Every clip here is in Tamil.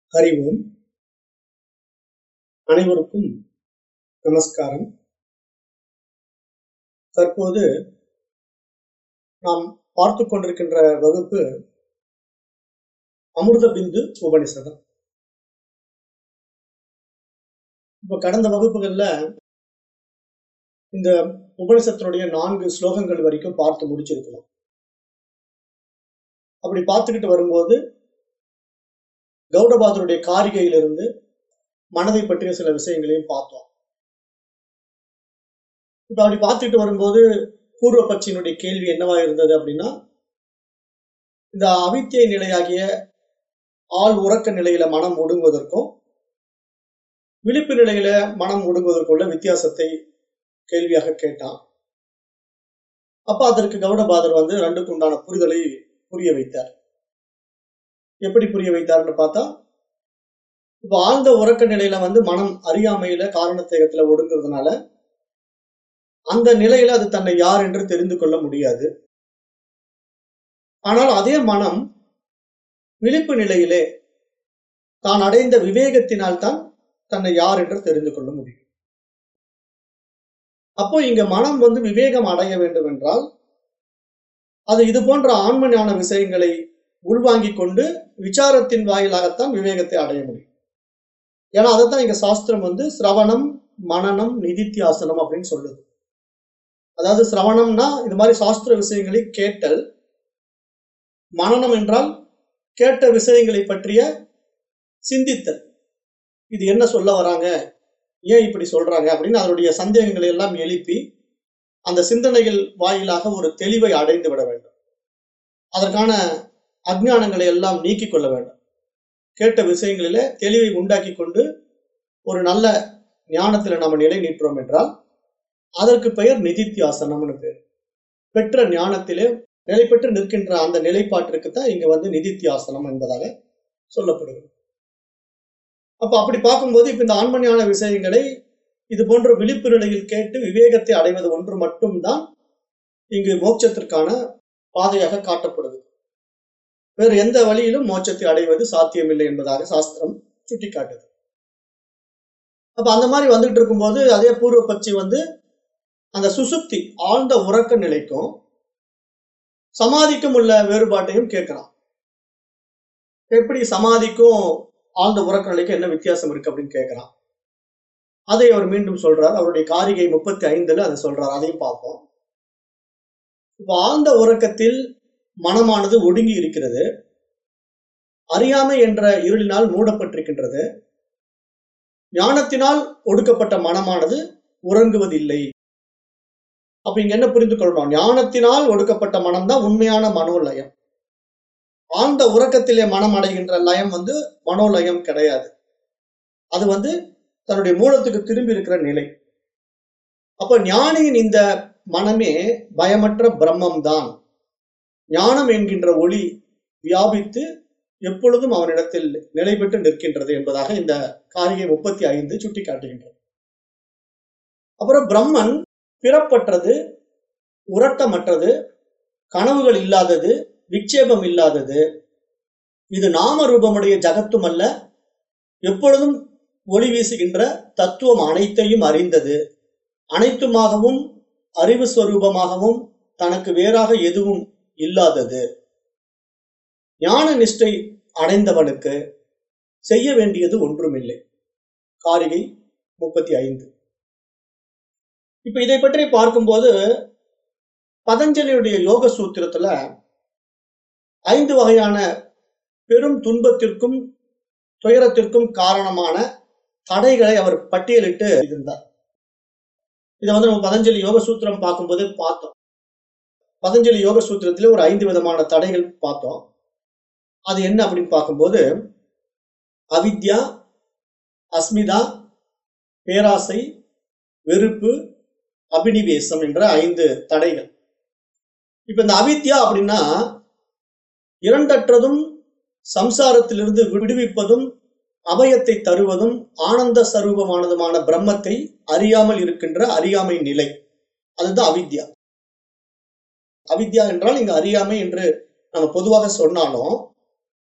ஹரி ஓம் அனைவருக்கும் நமஸ்காரம் தற்போது நாம் பார்த்து கொண்டிருக்கின்ற வகுப்பு அமிர்த பிந்து உபனிஷதம் இப்ப கடந்த வகுப்புகள்ல இந்த உபனிஷத்தினுடைய நான்கு ஸ்லோகங்கள் வரைக்கும் பார்த்து முடிச்சிருக்கலாம் அப்படி பார்த்துக்கிட்டு வரும்போது கௌடபாதருடைய காரிகையிலிருந்து மனதை பற்றிய சில விஷயங்களையும் பார்த்தோம் இப்ப அப்படி பார்த்துட்டு வரும்போது பூர்வ பட்சியினுடைய கேள்வி என்னவா இருந்தது அப்படின்னா இந்த அவித்தியை நிலையாகிய ஆள் உறக்க நிலையில மனம் ஒடுங்குவதற்கும் விழிப்பு நிலையில மனம் ஒடுங்குவதற்குள்ள வித்தியாசத்தை கேள்வியாக கேட்டான் அப்ப அதற்கு கௌடபாதர் வந்து ரெண்டுக்கு உண்டான புரிதலை புரிய வைத்தார் எப்படி புரிய வைத்தார்னு பார்த்தா இப்ப ஆழ்ந்த உறக்க நிலையில வந்து மனம் அறியாமையில காரணத்தேகத்துல ஒடுங்கிறதுனால அந்த நிலையில அது தன்னை யார் என்று தெரிந்து கொள்ள முடியாது ஆனால் அதே மனம் விழிப்பு நிலையிலே தான் அடைந்த விவேகத்தினால் தான் தன்னை யார் என்று தெரிந்து கொள்ள முடியும் அப்போ இங்க மனம் வந்து விவேகம் அடைய வேண்டும் என்றால் அது இது போன்ற ஆன்ம ஞான விஷயங்களை உள்வாங்கிக் கொண்டு விசாரத்தின் வாயிலாகத்தான் விவேகத்தை அடைய முடியும் ஏன்னா அதைத்தான் இங்க சாஸ்திரம் வந்து சிரவணம் மனநம் நிதித்தியாசனம் அப்படின்னு சொல்லுது அதாவது சிரவணம்னா இது மாதிரி சாஸ்திர விஷயங்களை கேட்டல் மனநம் என்றால் கேட்ட விஷயங்களை பற்றிய சிந்தித்தல் இது என்ன சொல்ல வராங்க ஏன் இப்படி சொல்றாங்க அப்படின்னு அதனுடைய சந்தேகங்களை எல்லாம் எழுப்பி அந்த சிந்தனைகள் வாயிலாக ஒரு தெளிவை அடைந்து விட வேண்டும் அதற்கான அஜ்ஞானங்களை எல்லாம் நீக்கிக் கொள்ள வேண்டும் கேட்ட விஷயங்களில தெளிவை உண்டாக்கி கொண்டு ஒரு நல்ல ஞானத்துல நம்ம நிலை நீட்டுறோம் என்றால் அதற்கு பெயர் நிதித்தியாசனம்னு பேர் பெற்ற ஞானத்திலே நிலை பெற்று நிற்கின்ற அந்த நிலைப்பாட்டிற்கு தான் இங்க வந்து நிதித்தியாசனம் என்பதாக சொல்லப்படுகிறது அப்ப அப்படி பார்க்கும்போது இப்ப இந்த ஆன்ம ஞான விஷயங்களை இது போன்ற விழிப்பு நிலையில் கேட்டு விவேகத்தை அடைவது ஒன்று மட்டும்தான் இங்கு மோட்சத்திற்கான பாதையாக காட்டப்படுது வேறு எந்த வழியிலும் மோட்சத்தை அடைவது சாத்தியமில்லை என்பதாக சாஸ்திரம் சுட்டிக்காட்டுது அப்ப அந்த மாதிரி வந்துகிட்டு இருக்கும்போது அதே பூர்வ பட்சி வந்து அந்த சுசுப்தி ஆழ்ந்த உறக்க நிலைக்கும் சமாதிக்கும் உள்ள வேறுபாட்டையும் கேட்கிறான் எப்படி சமாதிக்கும் ஆழ்ந்த உறக்க நிலைக்கும் என்ன வித்தியாசம் இருக்கு அப்படின்னு கேட்கிறான் அதை அவர் மீண்டும் சொல்றார் அவருடைய காரிகை முப்பத்தி ஐந்துல அதை சொல்றார் அதையும் பார்ப்போம் இப்ப ஆழ்ந்த உறக்கத்தில் மனமானது ஒடுங்கி இருக்கிறது அறியாமை என்ற இருளினால் மூடப்பட்டிருக்கின்றது ஞானத்தினால் ஒடுக்கப்பட்ட மனமானது உறங்குவதில்லை அப்ப இங்க என்ன புரிந்து கொள்ளணும் ஞானத்தினால் ஒடுக்கப்பட்ட மனம் தான் உண்மையான மனோலயம் ஆழ்ந்த உறக்கத்திலே மனம் அடைகின்ற லயம் வந்து மனோலயம் கிடையாது அது வந்து தன்னுடைய மூலத்துக்கு திரும்பி இருக்கிற நிலை அப்ப ஞானியின் இந்த மனமே பயமற்ற பிரம்மம் தான் ஞானம் என்கின்ற ஒளி வியாபித்து எப்பொழுதும் அவனிடத்தில் நிலை பெற்று நிற்கின்றது என்பதாக இந்த காரிகை முப்பத்தி ஐந்து சுட்டி காட்டுகின்றது அப்புறம் பிரம்மன் பிறப்பற்றது உறக்கமற்றது கனவுகள் இல்லாதது விக்ஷேபம் இல்லாதது இது நாம ரூபமுடைய ஜகத்தும் அல்ல எப்பொழுதும் ஒளி வீசுகின்ற தத்துவம் அனைத்தையும் அறிந்தது அனைத்துமாகவும் அறிவு ஸ்வரூபமாகவும் தனக்கு வேறாக எதுவும் இல்லாதது ஞான நிஷ்டை அடைந்தவனுக்கு செய்ய வேண்டியது ஒன்றுமில்லை காரிகை முப்பத்தி ஐந்து இப்ப இதை பற்றி பார்க்கும்போது பதஞ்சலியுடைய யோக சூத்திரத்துல ஐந்து வகையான பெரும் துன்பத்திற்கும் துயரத்திற்கும் காரணமான தடைகளை அவர் பட்டியலிட்டு இருந்தார் இதை வந்து நம்ம பதஞ்சலி யோக சூத்திரம் பார்க்கும்போது பார்த்தோம் பதஞ்சலி யோக சூத்திரத்திலே ஒரு ஐந்து விதமான தடைகள் பார்த்தோம் அது என்ன அப்படின்னு பார்க்கும்போது அவித்யா அஸ்மிதா பேராசை வெறுப்பு அபினிவேசம் என்ற ஐந்து தடைகள் இப்ப இந்த அவித்யா அப்படின்னா இரண்டற்றதும் சம்சாரத்திலிருந்து விடுவிப்பதும் அபயத்தை தருவதும் ஆனந்த சரூபமானதுமான பிரம்மத்தை அறியாமல் இருக்கின்ற அறியாமை நிலை அதுதான் அவித்யா அவித்யா என்றால் இங்க அறியாமை என்று நம்ம பொதுவாக சொன்னாலும்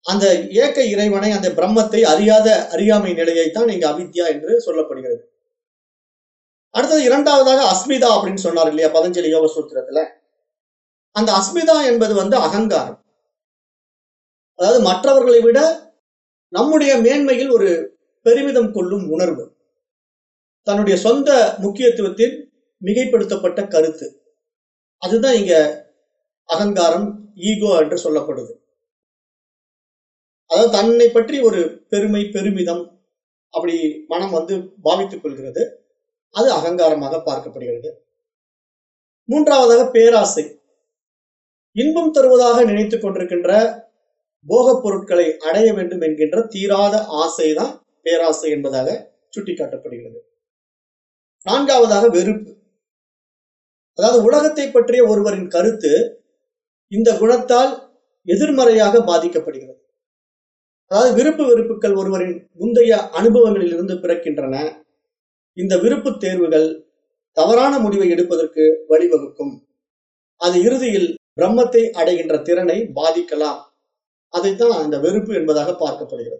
அந்த ஏக்க இறைவனை அந்த பிரம்மத்தை அறியாத அறியாமை நிலையைத்தான் இங்க அவித்யா என்று சொல்லப்படுகிறது அடுத்தது இரண்டாவதாக அஸ்மிதா அப்படின்னு சொன்னார் இல்லையா பதஞ்சலி யோக சூத்திரத்துல அந்த அஸ்மிதா என்பது வந்து அகங்காரம் அதாவது மற்றவர்களை விட நம்முடைய மேன்மையில் ஒரு பெருமிதம் கொள்ளும் உணர்வு தன்னுடைய சொந்த முக்கியத்துவத்தில் மிகைப்படுத்தப்பட்ட கருத்து அதுதான் இங்க அகங்காரம் ஈகோ என்று சொல்லப்படுது அதாவது தன்னை பற்றி ஒரு பெருமை பெருமிதம் அப்படி மனம் வந்து பாவித்துக் கொள்கிறது அது அகங்காரமாக பார்க்கப்படுகிறது மூன்றாவதாக பேராசை இன்பம் தருவதாக நினைத்துக் கொண்டிருக்கின்ற போகப் பொருட்களை அடைய வேண்டும் என்கின்ற தீராத ஆசைதான் பேராசை என்பதாக சுட்டிக்காட்டப்படுகிறது நான்காவதாக வெறுப்பு அதாவது உலகத்தை பற்றிய ஒருவரின் கருத்து இந்த குணத்தால் எதிர்மறையாக பாதிக்கப்படுகிறது அதாவது விருப்பு வெறுப்புகள் ஒருவரின் முந்தைய அனுபவங்களில் இருந்து பிறக்கின்றன இந்த விருப்பு தேர்வுகள் தவறான முடிவை எடுப்பதற்கு வழிவகுக்கும் அது இறுதியில் பிரம்மத்தை அடைகின்ற திறனை பாதிக்கலாம் அதைத்தான் அந்த வெறுப்பு என்பதாக பார்க்கப்படுகிறது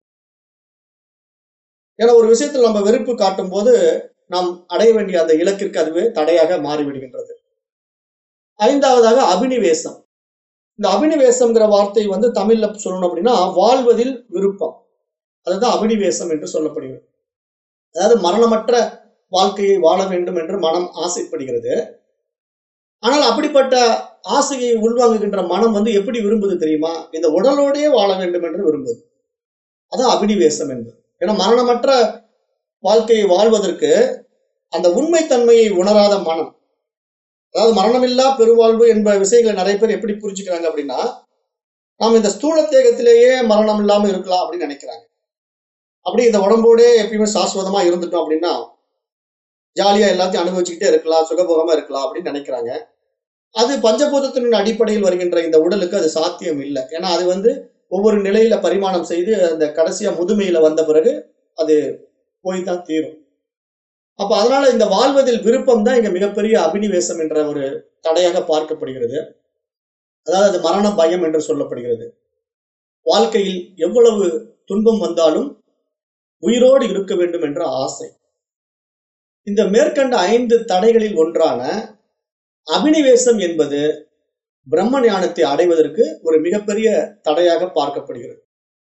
ஏன்னா ஒரு விஷயத்தில் நம்ம வெறுப்பு காட்டும் போது நாம் அடைய வேண்டிய அந்த இலக்கிற்கு அதுவே தடையாக மாறிவிடுகின்றது ஐந்தாவதாக அபினிவேசம் இந்த அபினிவேசம்ங்கிற வார்த்தை வந்து தமிழ்ல சொல்லணும் அப்படின்னா வாழ்வதில் விருப்பம் அதுதான் அபினிவேசம் என்று சொல்லப்படுகிறது அதாவது மரணமற்ற வாழ்க்கையை வாழ வேண்டும் என்று மனம் ஆசைப்படுகிறது ஆனால் அப்படிப்பட்ட ஆசையை உள்வாங்குகின்ற மனம் வந்து எப்படி விரும்புது தெரியுமா இந்த உடலோடே வாழ வேண்டும் என்று விரும்புது அதான் அபினிவேசம் என்பது ஏன்னா மரணமற்ற வாழ்க்கையை வாழ்வதற்கு அந்த உண்மைத்தன்மையை உணராத மனம் அதாவது மரணமில்லா பெருவாழ்வு என்ப விஷயங்களை நிறைய பேர் எப்படி புரிஞ்சுக்கிறாங்க அப்படின்னா நாம் இந்த ஸ்தூல தேகத்திலேயே மரணம் இல்லாம இருக்கலாம் அப்படின்னு நினைக்கிறாங்க அப்படி இந்த உடம்போடே எப்பயுமே சாஸ்வதமா இருந்துட்டோம் அப்படின்னா ஜாலியா எல்லாத்தையும் அனுபவிச்சுக்கிட்டே இருக்கலாம் சுகபோகமா இருக்கலாம் அப்படின்னு நினைக்கிறாங்க அது பஞ்சபூதத்தின் அடிப்படையில் வருகின்ற இந்த உடலுக்கு அது சாத்தியம் இல்லை ஏன்னா அது வந்து ஒவ்வொரு நிலையில பரிமாணம் செய்து அந்த கடைசியா முதுமையில வந்த பிறகு அது போய் தான் தீரும் அப்ப அதனால இந்த வாழ்வதில் விருப்பம் தான் இங்க மிகப்பெரிய அபினிவேசம் என்ற ஒரு தடையாக பார்க்கப்படுகிறது அதாவது அது மரண பயம் என்று சொல்லப்படுகிறது வாழ்க்கையில் எவ்வளவு துன்பம் வந்தாலும் உயிரோடு இருக்க வேண்டும் என்ற ஆசை இந்த மேற்கண்ட ஐந்து தடைகளில் ஒன்றான அபினிவேசம் என்பது பிரம்ம ஞானத்தை அடைவதற்கு ஒரு மிகப்பெரிய தடையாக பார்க்கப்படுகிறது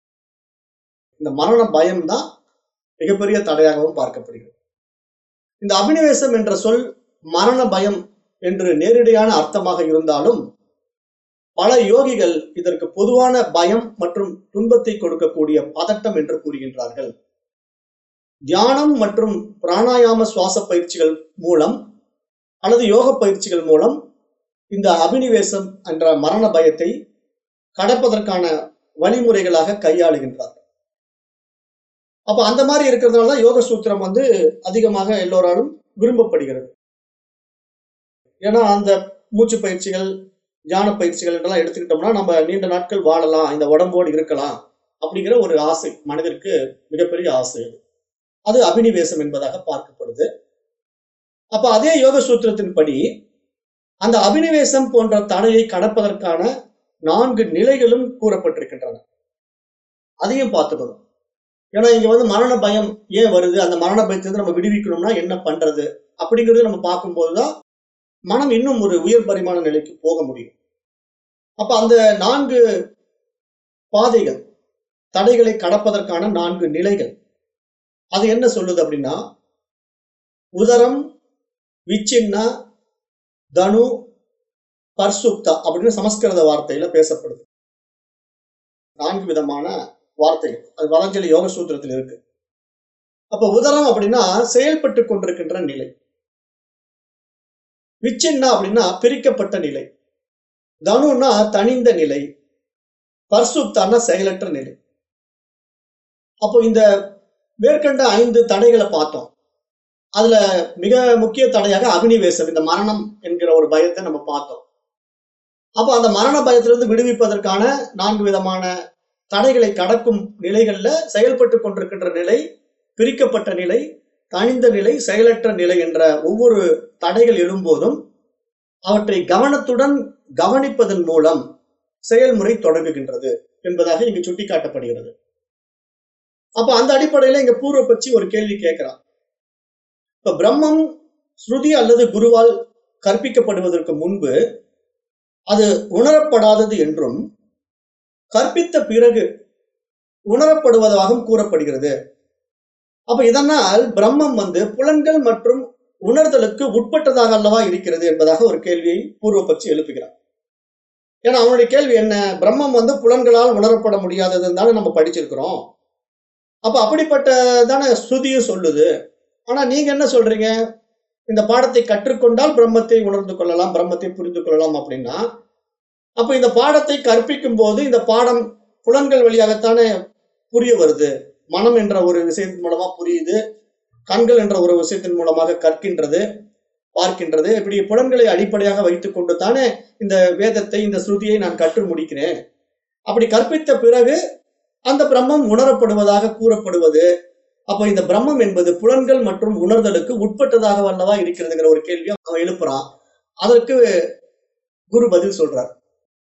இந்த மரண பயம் தான் மிகப்பெரிய தடையாகவும் பார்க்கப்படுகிறது இந்த அபினிவேசம் என்ற சொல் மரண பயம் என்று நேரடியான அர்த்தமாக இருந்தாலும் பல யோகிகள் இதற்கு பொதுவான பயம் மற்றும் துன்பத்தை கொடுக்கக்கூடிய பதட்டம் என்று கூறுகின்றார்கள் தியானம் மற்றும் பிராணாயாம சுவாச பயிற்சிகள் மூலம் அல்லது யோக பயிற்சிகள் மூலம் இந்த அபினிவேசம் என்ற மரண பயத்தை கடப்பதற்கான வழிமுறைகளாக கையாளுகின்றார் அப்ப அந்த மாதிரி இருக்கிறதுனால தான் யோக சூத்திரம் வந்து அதிகமாக எல்லோராலும் விரும்பப்படுகிறது ஏன்னா அந்த மூச்சு பயிற்சிகள் தியான பயிற்சிகள் என்றெல்லாம் எடுத்துக்கிட்டோம்னா நம்ம நீண்ட நாட்கள் வாழலாம் இந்த உடம்போடு இருக்கலாம் அப்படிங்கிற ஒரு ஆசை மனதிற்கு மிகப்பெரிய ஆசை அது அது அபினிவேசம் என்பதாக பார்க்கப்படுது அப்ப அதே யோக சூத்திரத்தின்படி அந்த அபினிவேசம் போன்ற தடையை கடப்பதற்கான நான்கு நிலைகளும் கூறப்பட்டிருக்கின்றன அதையும் பார்த்துக்கணும் ஏன்னா இங்க வந்து மரண பயம் ஏன் வருது அந்த மரண பயத்திலிருந்து நம்ம விடுவிக்கணும்னா என்ன பண்றது அப்படிங்கறது நம்ம பார்க்கும்போதுதான் மனம் இன்னும் ஒரு உயர் பரிமாண நிலைக்கு போக முடியும் அப்ப அந்த நான்கு பாதைகள் தடைகளை கடப்பதற்கான நான்கு நிலைகள் அது என்ன சொல்லுது அப்படின்னா உதரம் விச்சின்னா தனு பர்சுப்தா அப்படின்னு சமஸ்கிருத வார்த்தையில பேசப்படுது நான்கு விதமான வார்த்தைகள் அது வதஞ்சலி யோக சூத்திரத்தில் இருக்கு அப்ப உதரம் அப்படின்னா செயல்பட்டு கொண்டிருக்கின்ற நிலை விச்சின்னா அப்படின்னா பிரிக்கப்பட்ட நிலை தனுன்னா தனிந்த நிலை பர்சுப்தான்னா செயலற்ற நிலை அப்போ இந்த மேற்கண்ட ஐந்து தடைகளை பார்த்தோம் அதுல மிக முக்கிய தடையாக அபினிவேசம் இந்த மரணம் என்கிற ஒரு பயத்தை நம்ம பார்த்தோம் அப்போ அந்த மரண பயத்திலிருந்து விடுவிப்பதற்கான நான்கு விதமான தடைகளை கடக்கும் நிலைகள்ல செயல்பட்டு கொண்டிருக்கின்ற நிலை பிரிக்கப்பட்ட நிலை தனிந்த நிலை செயலற்ற நிலை என்ற ஒவ்வொரு தடைகள் எழும்போதும் அவற்றை கவனத்துடன் கவனிப்பதன் மூலம் செயல்முறை தொடங்குகின்றது என்பதாக இங்கு சுட்டிக்காட்டப்படுகிறது அப்ப அந்த அடிப்படையில இங்க பூர்வ பட்சி ஒரு கேள்வி கேட்கிறான் இப்ப பிரம்மம் ஸ்ருதி அல்லது குருவால் கற்பிக்கப்படுவதற்கு முன்பு அது உணரப்படாதது என்றும் கற்பித்த பிறகு உணரப்படுவதாகவும் கூறப்படுகிறது அப்ப இதனால் பிரம்மம் வந்து புலன்கள் மற்றும் உணர்தலுக்கு உட்பட்டதாக அல்லவா இருக்கிறது என்பதாக ஒரு கேள்வியை பூர்வபட்சி எழுப்புகிறார் ஏன்னா அவனுடைய கேள்வி என்ன பிரம்மம் வந்து புலன்களால் உணரப்பட முடியாததுன்னு தானே நம்ம படிச்சிருக்கிறோம் அப்ப அப்படிப்பட்டதான ஸ்ருதியும் சொல்லுது ஆனா நீங்க என்ன சொல்றீங்க இந்த பாடத்தை கற்றுக்கொண்டால் பிரம்மத்தை உணர்ந்து கொள்ளலாம் பிரம்மத்தை புரிந்து கொள்ளலாம் அப்படின்னா அப்ப இந்த பாடத்தை கற்பிக்கும் போது இந்த பாடம் புலன்கள் வழியாகத்தானே புரிய வருது மனம் என்ற ஒரு விஷயத்தின் மூலமா புரியுது கண்கள் என்ற ஒரு விஷயத்தின் மூலமாக கற்கின்றது பார்க்கின்றது இப்படி புலன்களை அடிப்படையாக வைத்துக் கொண்டு தானே இந்த வேதத்தை இந்த ஸ்ருதியை நான் கற்று முடிக்கிறேன் அப்படி கற்பித்த பிறகு அந்த பிரம்மம் உணரப்படுவதாக கூறப்படுவது அப்ப இந்த பிரம்மம் என்பது புலன்கள் மற்றும் உணர்தலுக்கு உட்பட்டதாக அல்லவா இருக்கிறதுங்கிற ஒரு கேள்வியை அவன் எழுப்புறான் அதற்கு குரு பதில் சொல்றார்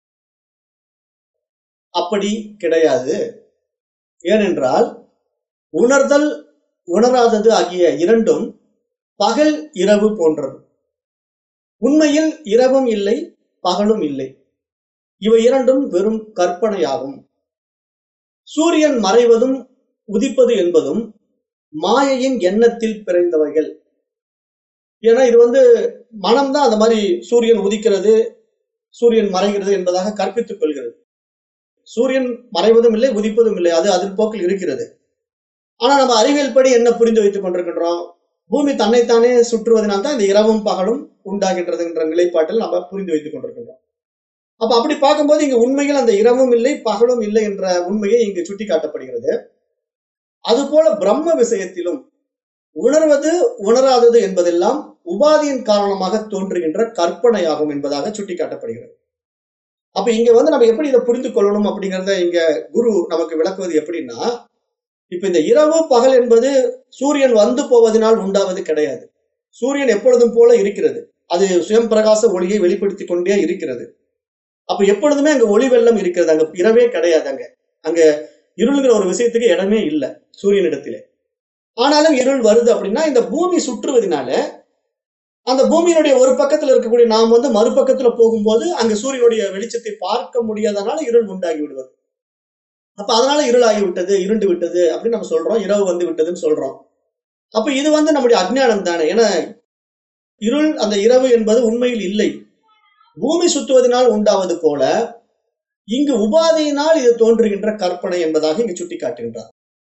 அப்படி கிடையாது ஏனென்றால் உணர்தல் உணராதது ஆகிய இரண்டும் பகல் இரவு போன்றது உண்மையில் இரவும் இல்லை பகலும் இல்லை இவை இரண்டும் வெறும் கற்பனையாகும் சூரியன் மறைவதும் உதிப்பது என்பதும் மாயையின் எண்ணத்தில் பிறந்தவைகள் ஏன்னா இது வந்து மனம்தான் அந்த மாதிரி சூரியன் உதிக்கிறது சூரியன் மறைகிறது என்பதாக கற்பித்துக் கொள்கிறது சூரியன் மறைவதும் இல்லை உதிப்பதும் இல்லை அது அதன் போக்கில் இருக்கிறது ஆனா நம்ம அறிவியல் படி என்ன புரிந்து வைத்துக் கொண்டிருக்கின்றோம் பூமி தன்னைத்தானே சுற்றுவதனால் தான் இந்த இரவும் பகலும் உண்டாகின்றது என்ற நிலைப்பாட்டில் நம்ம புரிந்து வைத்துக் கொண்டிருக்கின்றோம் அப்ப அப்படி பார்க்கும்போது இங்க உண்மையில் அந்த இரவும் இல்லை பகலும் இல்லை என்ற உண்மையை இங்கு சுட்டிக்காட்டப்படுகிறது அதுபோல பிரம்ம விஷயத்திலும் உணர்வது உணராதது என்பதெல்லாம் உபாதியின் காரணமாக தோன்றுகின்ற கற்பனையாகும் என்பதாக சுட்டிக்காட்டப்படுகிறது அப்ப இங்க வந்து நம்ம எப்படி இதை புரிந்து கொள்ளணும் அப்படிங்கறத இங்க குரு நமக்கு விளக்குவது எப்படின்னா இப்ப இந்த இரவு பகல் என்பது சூரியன் வந்து போவதனால் உண்டாவது கிடையாது சூரியன் எப்பொழுதும் போல இருக்கிறது அது சுயம் பிரகாச ஒளியை வெளிப்படுத்தி கொண்டே இருக்கிறது அப்ப எப்பொழுதுமே அங்க ஒளி வெள்ளம் இருக்கிறது அங்க இரவே கிடையாது அங்க அங்க இருளுங்கிற ஒரு விஷயத்துக்கு இடமே இல்லை சூரியனிடத்திலே ஆனாலும் இருள் வருது அப்படின்னா இந்த பூமி சுற்றுவதனால அந்த பூமியினுடைய ஒரு பக்கத்துல இருக்கக்கூடிய நாம் வந்து மறுபக்கத்துல போகும்போது அங்க சூரியனுடைய வெளிச்சத்தை பார்க்க முடியாதனால இருள் உண்டாகி விடுவது அப்ப அதனால இருளாகி விட்டது இருண்டு விட்டது அப்படின்னு நம்ம சொல்றோம் இரவு வந்து விட்டதுன்னு சொல்றோம் அப்ப இது வந்து நம்முடைய அஜ்ஞானம் தானே ஏன்னா இருள் அந்த இரவு என்பது உண்மையில் இல்லை பூமி சுத்துவதனால் உண்டாவது போல இங்கு உபாதியினால் இது தோன்றுகின்ற கற்பனை என்பதாக இங்கு சுட்டி காட்டுகின்றார்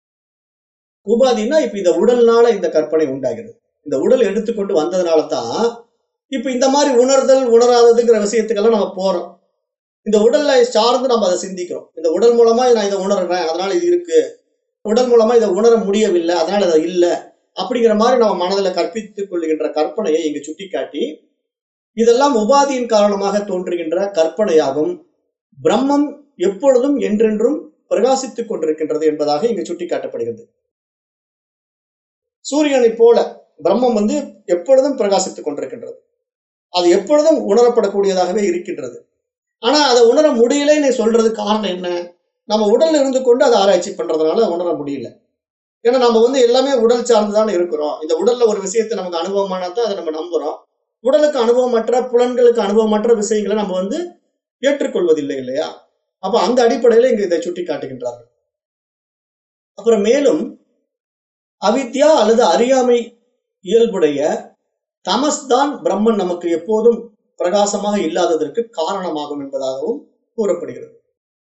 உபாதினா இப்ப இந்த உடல்னால இந்த கற்பனை உண்டாகிறது இந்த உடல் எடுத்துக்கொண்டு வந்ததுனால தான் இப்ப இந்த மாதிரி உணர்தல் உணராததுங்கிற விஷயத்துக்கெல்லாம் நம்ம போறோம் இந்த உடல்ல சார்ந்து நம்ம அதை சிந்திக்கிறோம் இந்த உடல் மூலமா நான் இதை உணர்றேன் அதனால இது இருக்கு உடல் மூலமா இதை உணர முடியவில்லை அதனால இதை இல்லை அப்படிங்கிற மாதிரி நம்ம மனதில் கற்பித்துக் கொள்ளுகின்ற கற்பனையை இங்கு சுட்டிக்காட்டி இதெல்லாம் உபாதியின் காரணமாக தோன்றுகின்ற கற்பனையாகும் பிரம்மம் எப்பொழுதும் என்றென்றும் பிரகாசித்துக் கொண்டிருக்கின்றது என்பதாக இங்கு சுட்டிக்காட்டப்படுகிறது சூரியனை போல பிரம்மம் வந்து எப்பொழுதும் பிரகாசித்துக் கொண்டிருக்கின்றது அது எப்பொழுதும் உணரப்படக்கூடியதாகவே இருக்கின்றது ஆனா அதை உணர முடியலன்னு சொல்றது காரணம் என்ன நம்ம உடல்ல இருந்து கொண்டு அதை ஆராய்ச்சி பண்றதுனால உணர முடியல ஏன்னா நம்ம வந்து எல்லாமே உடல் சார்ந்துதான் இருக்கிறோம் இந்த உடல்ல ஒரு விஷயத்தை நமக்கு அனுபவமானதான் அதை நம்ம நம்புறோம் உடலுக்கு அனுபவமற்ற புலன்களுக்கு அனுபவமற்ற விஷயங்களை நம்ம வந்து ஏற்றுக்கொள்வதில்லை இல்லையா அப்ப அந்த அடிப்படையில இங்க இதை சுட்டி காட்டுகின்றார்கள் அப்புறம் மேலும் அவித்யா அல்லது அறியாமை இயல்புடைய தமஸ் தான் பிரம்மன் நமக்கு எப்போதும் பிரகாசமாக இல்லாததற்கு காரணமாகும் என்பதாகவும் கூறப்படுகிறது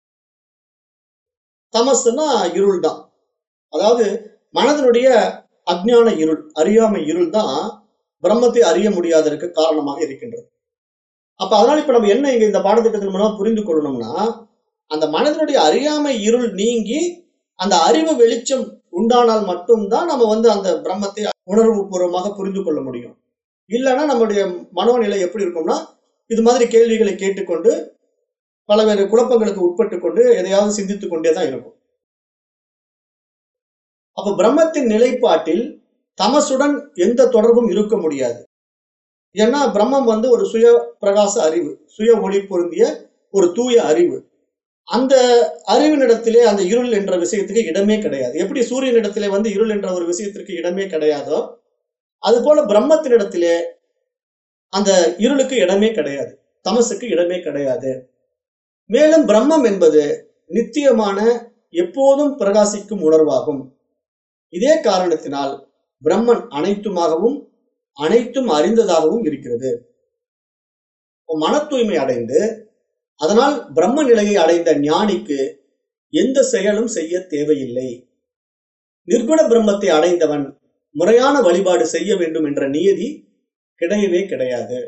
தமஸ்னா இருள் தான் அதாவது மனதனுடைய அஜ்ஞான இருள் அறியாமை இருள் தான் பிரம்மத்தை அறிய முடியாததற்கு காரணமாக இருக்கின்றது அப்ப அதனால இப்ப நம்ம என்ன இங்க இந்த பாடத்திட்டத்தின் மூலமா புரிந்து கொள்ளணும்னா அந்த மனதனுடைய அறியாமை இருள் நீங்கி அந்த அறிவு வெளிச்சம் உண்டானால் மட்டும்தான் நம்ம வந்து அந்த பிரம்மத்தை உணர்வு பூர்வமாக புரிந்து கொள்ள முடியும் இல்லைன்னா நம்மளுடைய மனோநிலை எப்படி இருக்கும்னா இது மாதிரி கேள்விகளை கேட்டுக்கொண்டு பலவேறு குழப்பங்களுக்கு உட்பட்டு கொண்டு எதையாவது சிந்தித்துக் கொண்டே தான் இருக்கும் அப்ப பிரம்மத்தின் நிலைப்பாட்டில் தமசுடன் எந்த தொடர்பும் இருக்க முடியாது ஏன்னா பிரம்மம் வந்து ஒரு சுய பிரகாச அறிவு சுய ஒளி பொருந்திய ஒரு தூய அறிவு அந்த அறிவினிடத்திலே அந்த இருள் என்ற விஷயத்துக்கு இடமே கிடையாது எப்படி சூரியனிடத்திலே வந்து இருள் என்ற ஒரு விஷயத்திற்கு இடமே கிடையாதோ அது போல பிரம்மத்தினிடத்திலே அந்த இருளுக்கு இடமே கிடையாது தமசுக்கு இடமே கிடையாது மேலும் பிரம்மம் என்பது நித்தியமான எப்போதும் பிரகாசிக்கும் உணர்வாகும் இதே காரணத்தினால் பிரம்மன் அனைத்துமாகவும் அனைத்தும் அறிந்ததாகவும் இருக்கிறது மன தூய்மை அடைந்து அதனால் பிரம்ம நிலையை அடைந்த ஞானிக்கு எந்த செயலும் செய்ய தேவையில்லை நிர்குண பிரம்மத்தை அடைந்தவன் முறையான வழிபாடு செய்ய வேண்டும் என்ற நியதி கிடையவே கிடையாது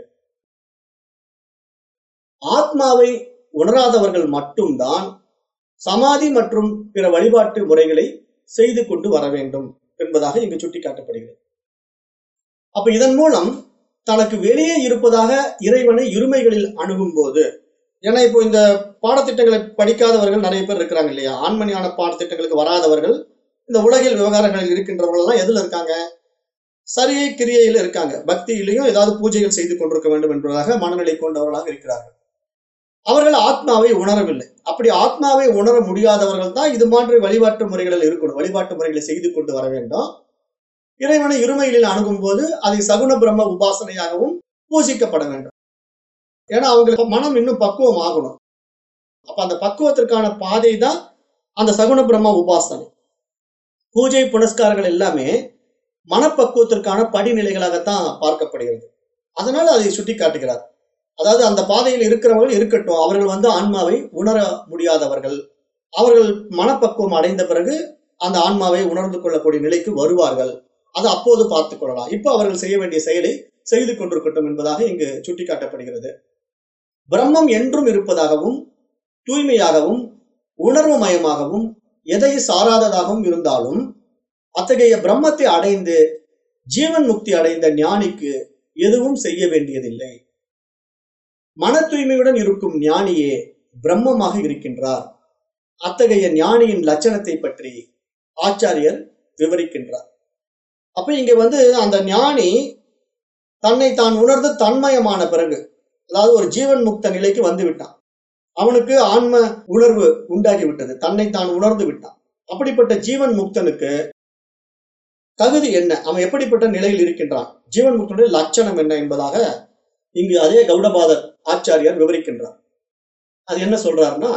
ஆத்மாவை உணராதவர்கள் மட்டும்தான் சமாதி மற்றும் பிற வழிபாட்டு முறைகளை செய்து கொண்டு வர வேண்டும் என்பதாக இங்கு சுட்டிக்காட்டப்படுகிறது அப்ப இதன் மூலம் தனக்கு வெளியே இருப்பதாக இறைவனை இருமைகளில் அணுகும் போது ஏன்னா இப்போ இந்த பாடத்திட்டங்களை படிக்காதவர்கள் நிறைய பேர் இருக்கிறாங்க இல்லையா ஆண்மணியான பாடத்திட்டங்களுக்கு வராதவர்கள் இந்த உலகில் விவகாரங்களில் இருக்கின்றவர்கள் எல்லாம் எதுல இருக்காங்க சரியை கிரியையில இருக்காங்க பக்தியிலையும் ஏதாவது பூஜைகள் செய்து கொண்டிருக்க வேண்டும் என்பதாக மனநிலை கொண்டவர்களாக இருக்கிறார்கள் அவர்கள் ஆத்மாவை உணரவில்லை அப்படி ஆத்மாவை உணர முடியாதவர்கள் தான் இது மாதிரி வழிபாட்டு முறைகளில் இருக்கணும் வழிபாட்டு முறைகளை செய்து கொண்டு வர வேண்டும் இறைவனை இருமைகளில் அணுகும் போது அதை சகுன பிரம்ம உபாசனையாகவும் பூஜிக்கப்பட வேண்டும் ஏன்னா அவங்களுக்கு மனம் இன்னும் பக்குவம் ஆகணும் அப்ப அந்த பக்குவத்திற்கான பாதை தான் அந்த சகுன பிரம்ம உபாசனை பூஜை புனஸ்காரங்கள் எல்லாமே மனப்பக்குவத்திற்கான படிநிலைகளாகத்தான் பார்க்கப்படுகிறது அதனால அதை சுட்டி காட்டுகிறார் அதாவது அந்த பாதையில் இருக்கிறவர்கள் இருக்கட்டும் அவர்கள் வந்து ஆன்மாவை உணர முடியாதவர்கள் அவர்கள் மனப்பக்குவம் அடைந்த பிறகு அந்த ஆன்மாவை உணர்ந்து கொள்ளக்கூடிய நிலைக்கு வருவார்கள் அது அப்போது பார்த்துக் கொள்ளலாம் இப்போ அவர்கள் செய்ய வேண்டிய செயலை செய்து கொண்டிருக்கட்டும் என்பதாக இங்கு சுட்டிக்காட்டப்படுகிறது பிரம்மம் என்றும் இருப்பதாகவும் தூய்மையாகவும் உணர்வு மயமாகவும் எதை சாராததாகவும் இருந்தாலும் அத்தகைய பிரம்மத்தை அடைந்து ஜீவன் முக்தி அடைந்த ஞானிக்கு எதுவும் செய்ய வேண்டியதில்லை மன தூய்மையுடன் இருக்கும் ஞானியே பிரம்மமாக இருக்கின்றார் அத்தகைய ஞானியின் லட்சணத்தை பற்றி ஆச்சாரியர் விவரிக்கின்றார் அப்ப இங்க வந்து அந்த ஞானி தன்னை தான் உணர்ந்து தன்மயமான பிறகு அதாவது ஒரு ஜீவன் முக்த நிலைக்கு வந்து விட்டான் அவனுக்கு ஆன்ம உணர்வு உண்டாகி விட்டது தன்னை தான் உணர்ந்து விட்டான் அப்படிப்பட்ட ஜீவன் முக்தனுக்கு தகுதி என்ன அவன் எப்படிப்பட்ட நிலையில் இருக்கின்றான் ஜீவன் முக்தனுடைய லட்சணம் என்ன என்பதாக இங்கு அதே கௌடபாதர் ஆச்சாரியார் விவரிக்கின்றார் அது என்ன சொல்றாருன்னா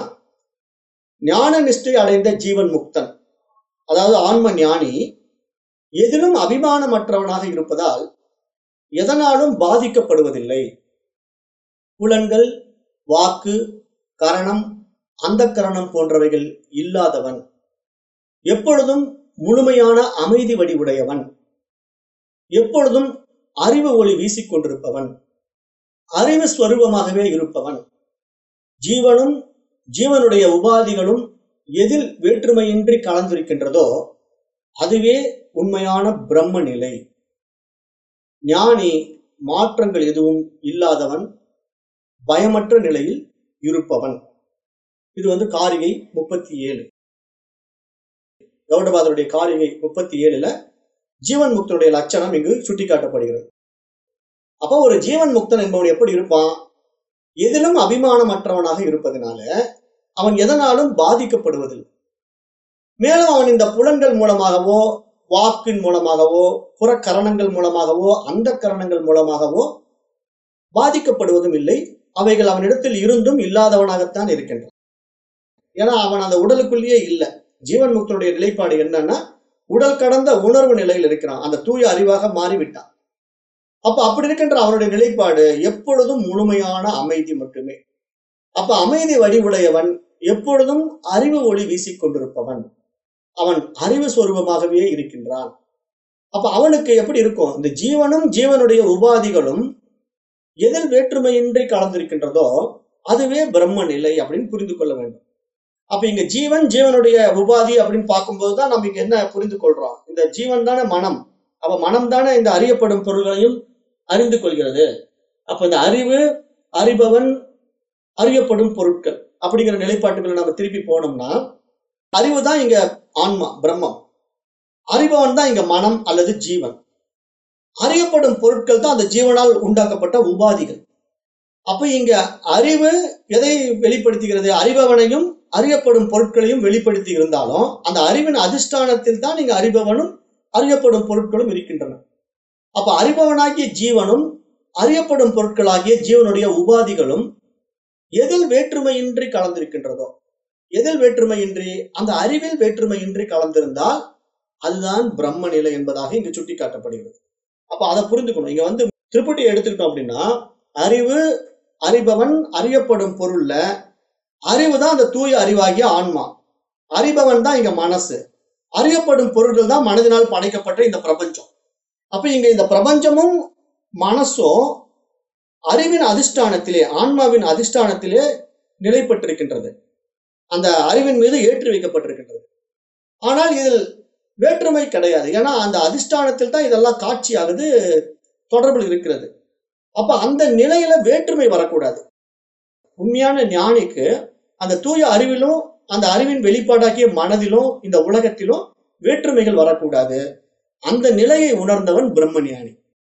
ஞான நிஷ்டை அடைந்த ஜீவன் முக்தன் அதாவது ஆன்ம ஞானி எதிலும் அபிமானமற்றவனாக இருப்பதால் எதனாலும் பாதிக்கப்படுவதில்லை புலன்கள் வாக்கு கரணம் அந்த கரணம் போன்றவைகள் இல்லாதவன் எப்பொழுதும் முழுமையான அமைதி வடிவுடையவன் எப்பொழுதும் அறிவு ஒளி வீசிக்கொண்டிருப்பவன் அறிவு ஸ்வரூபமாகவே இருப்பவன் ஜீவனும் ஜீவனுடைய உபாதிகளும் எதில் வேற்றுமையின்றி கலந்திருக்கின்றதோ அதுவே உண்மையான பிரம்ம நிலை ஞானி மாற்றங்கள் எதுவும் இல்லாதவன் பயமற்ற நிலையில் இருப்பவன் இது வந்து காரிகை முப்பத்தி ஏழு கௌடபாதருடைய காரிகை முப்பத்தி ஏழுல ஜீவன் முக்தனுடைய லட்சணம் இங்கு சுட்டிக்காட்டப்படுகிறது அப்போ ஒரு ஜீவன் முக்தன் என்பவன் எப்படி இருப்பான் எதிலும் அபிமானமற்றவனாக இருப்பதனால அவன் எதனாலும் பாதிக்கப்படுவதில்லை மேலும் அவன் இந்த புலன்கள் மூலமாகவோ வாக்கின் மூலமாகவோ புறக்கரணங்கள் மூலமாகவோ அந்த கரணங்கள் மூலமாகவோ பாதிக்கப்படுவதும் இல்லை அவைகள் அவனிடத்தில் இருந்தும் இல்லாதவனாகத்தான் இருக்கின்றான் ஏன்னா அவன் அந்த உடலுக்குள்ளேயே இல்லை ஜீவன் முக்தனுடைய நிலைப்பாடு என்னன்னா உடல் கடந்த உணர்வு நிலையில் இருக்கிறான் அந்த தூய அறிவாக மாறிவிட்டான் அப்ப அப்படி இருக்கின்ற அவனுடைய நிலைப்பாடு எப்பொழுதும் முழுமையான அமைதி மட்டுமே அப்ப அமைதி வடிவுடையவன் எப்பொழுதும் அறிவு ஒளி வீசிக்கொண்டிருப்பவன் அவன் அறிவு சொரூபமாகவே இருக்கின்றான் அப்ப அவனுக்கு எப்படி இருக்கும் இந்த ஜீவனும் ஜீவனுடைய உபாதிகளும் எதில் வேற்றுமையின்றி கலந்திருக்கின்றதோ அதுவே பிரம்ம நிலை அப்படின்னு புரிந்து கொள்ள வேண்டும் அப்ப இங்க ஜீவன் ஜீவனுடைய உபாதி அப்படின்னு பார்க்கும்போது தான் நம்ம இங்க என்ன புரிந்து கொள்றோம் இந்த ஜீவன் தானே மனம் அப்ப மனம் தானே இந்த அறியப்படும் பொருள்களையும் அறிந்து கொள்கிறது அப்ப இந்த அறிவு அறிபவன் அறியப்படும் பொருட்கள் அப்படிங்கிற நிலைப்பாட்டுகளை நம்ம திருப்பி போனோம்னா அறிவு தான் இங்க ஆன்மா பிரம்மம் அறிபவன் தான் இங்க மனம் அல்லது ஜீவன் அறியப்படும் பொருட்கள் தான் அந்த ஜீவனால் உண்டாக்கப்பட்ட உபாதிகள் அப்ப இங்க அறிவு எதை வெளிப்படுத்துகிறது அறிபவனையும் அறியப்படும் பொருட்களையும் வெளிப்படுத்தி இருந்தாலும் அந்த அறிவின் அதிஷ்டானத்தில் தான் இங்க அறிபவனும் அறியப்படும் பொருட்களும் இருக்கின்றன அப்ப அறிபவனாகிய ஜீவனும் அறியப்படும் பொருட்களாகிய ஜீவனுடைய உபாதிகளும் எதில் வேற்றுமையின்றி கலந்திருக்கின்றதோ எதில் வேற்றுமையின்றி அந்த அறிவில் வேற்றுமையின்றி கலந்திருந்தால் அதுதான் பிரம்ம நிலை என்பதாக இங்கு சுட்டிக்காட்டப்படுகிறது அப்ப அதை புரிந்துக்கணும் இங்க வந்து திருப்பட்டியை எடுத்துக்கிட்டோம் அப்படின்னா அறிவு அறிபவன் அறியப்படும் பொருள்ல அறிவு தான் அந்த தூய அறிவாகிய ஆன்மா அறிபவன் தான் இங்க மனசு அறியப்படும் பொருள்கள் தான் மனதினால் படைக்கப்பட்ட இந்த பிரபஞ்சம் அப்ப இங்க இந்த பிரபஞ்சமும் மனசும் அறிவின் அதிஷ்டானத்திலே ஆன்மாவின் அதிஷ்டானத்திலே நிலை பெற்றிருக்கின்றது அந்த அறிவின் மீது ஏற்றி வைக்கப்பட்டிருக்கின்றது ஆனால் இதில் வேற்றுமை கிடையாது ஏன்னா அந்த அதிஷ்டானத்தில் தான் இதெல்லாம் காட்சியாகுது தொடர்பில் இருக்கிறது அப்ப அந்த நிலையில வேற்றுமை வரக்கூடாது உண்மையான ஞானிக்கு அந்த தூய அறிவிலும் அந்த அறிவின் வெளிப்பாடாகிய மனதிலும் இந்த உலகத்திலும் வேற்றுமைகள் வரக்கூடாது அந்த நிலையை உணர்ந்தவன் பிரம்ம ஞானி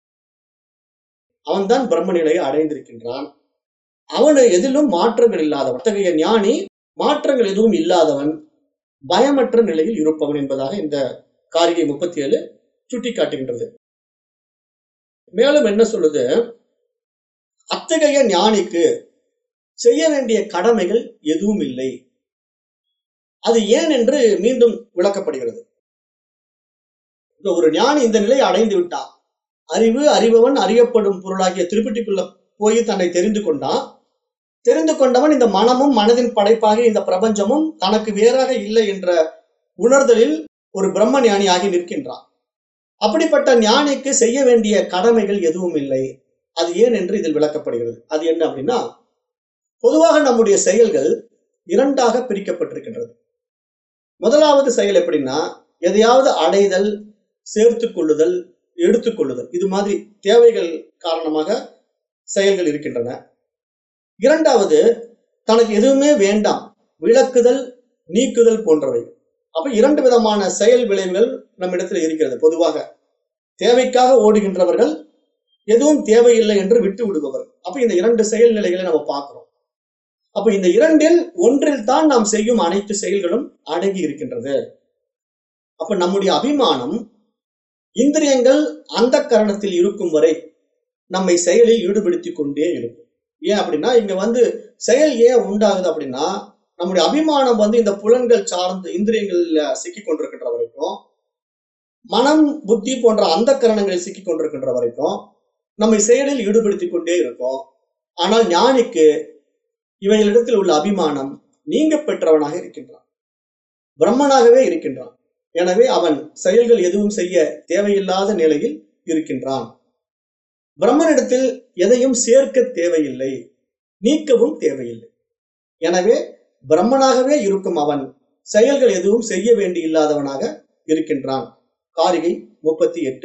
அவன்தான் பிரம்ம நிலையை அடைந்திருக்கின்றான் அவனு எதிலும் மாற்றங்கள் இல்லாதவன் அத்தகைய ஞானி மாற்றங்கள் எதுவும் இல்லாதவன் பயமற்ற நிலையில் இருப்பவன் என்பதாக இந்த காரிகை முப்பத்தி ஏழு சுட்டி காட்டுகின்றது மேலும் என்ன சொல்லுது அத்தகைய ஞானிக்கு செய்ய வேண்டிய கடமைகள் எதுவும் இல்லை அது ஏன் என்று மீண்டும் விளக்கப்படுகிறது இப்ப ஒரு ஞானி இந்த நிலையை அடைந்து விட்டான் அறிவு அறிபவன் அறியப்படும் பொருளாகிய திருப்பட்டிக்குள்ள போய் தன்னை தெரிந்து கொண்டான் தெரிந்து கொண்டவன் இந்த மனமும் மனதின் படைப்பாகிய இந்த பிரபஞ்சமும் தனக்கு வேறாக இல்லை என்ற உணர்தலில் ஒரு பிரம்ம ஞானியாகி நிற்கின்றான் அப்படிப்பட்ட ஞானிக்கு செய்ய வேண்டிய கடமைகள் எதுவும் இல்லை அது ஏன் என்று இதில் விளக்கப்படுகிறது அது என்ன அப்படின்னா பொதுவாக நம்முடைய செயல்கள் இரண்டாக பிரிக்கப்பட்டிருக்கின்றது முதலாவது செயல் எப்படின்னா எதையாவது அடைதல் சேர்த்துக் கொள்ளுதல் எடுத்துக்கொள்ளுதல் இது மாதிரி தேவைகள் காரணமாக செயல்கள் இருக்கின்றன இரண்டாவது தனக்கு எதுவுமே வேண்டாம் விளக்குதல் நீக்குதல் போன்றவை அப்ப இரண்டு விதமான செயல் விளைவுகள் நம்மிடத்தில் இருக்கிறது பொதுவாக தேவைக்காக ஓடுகின்றவர்கள் எதுவும் தேவையில்லை என்று விட்டு விடுபவர் அப்ப இந்த இரண்டு செயல் நிலைகளை நம்ம பார்க்கிறோம் அப்ப இந்த இரண்டில் ஒன்றில் தான் நாம் செய்யும் அனைத்து செயல்களும் அடங்கி இருக்கின்றது அப்ப நம்முடைய அபிமானம் இந்திரியங்கள் அந்த கரணத்தில் இருக்கும் வரை நம்மை செயலில் ஈடுபடுத்திக் கொண்டே இருக்கும் ஏன் அப்படின்னா இங்க வந்து செயல் ஏன் உண்டாகுது அப்படின்னா நம்முடைய அபிமானம் வந்து இந்த புலன்கள் சார்ந்த இந்திரியங்கள்ல சிக்கி கொண்டிருக்கின்ற வரைக்கும் மனம் புத்தி போன்ற அந்த கரணங்களில் சிக்கி கொண்டிருக்கின்ற வரைக்கும் நம்மை செயலில் ஈடுபடுத்திக் கொண்டே இருக்கும் ஆனால் ஞானிக்கு இவைகளிடத்தில் உள்ள அபிமானம் நீங்க பெற்றவனாக இருக்கின்றான் பிரம்மனாகவே இருக்கின்றான் எனவே அவன் செயல்கள் எதுவும் செய்ய தேவையில்லாத நிலையில் இருக்கின்றான் பிரம்மனிடத்தில் எதையும் சேர்க்க தேவையில்லை நீக்கவும் தேவையில்லை எனவே பிரம்மனாகவே இருக்கும் அவன் செயல்கள் எதுவும் செய்ய வேண்டி இல்லாதவனாக இருக்கின்றான் காரிகை முப்பத்தி எட்டு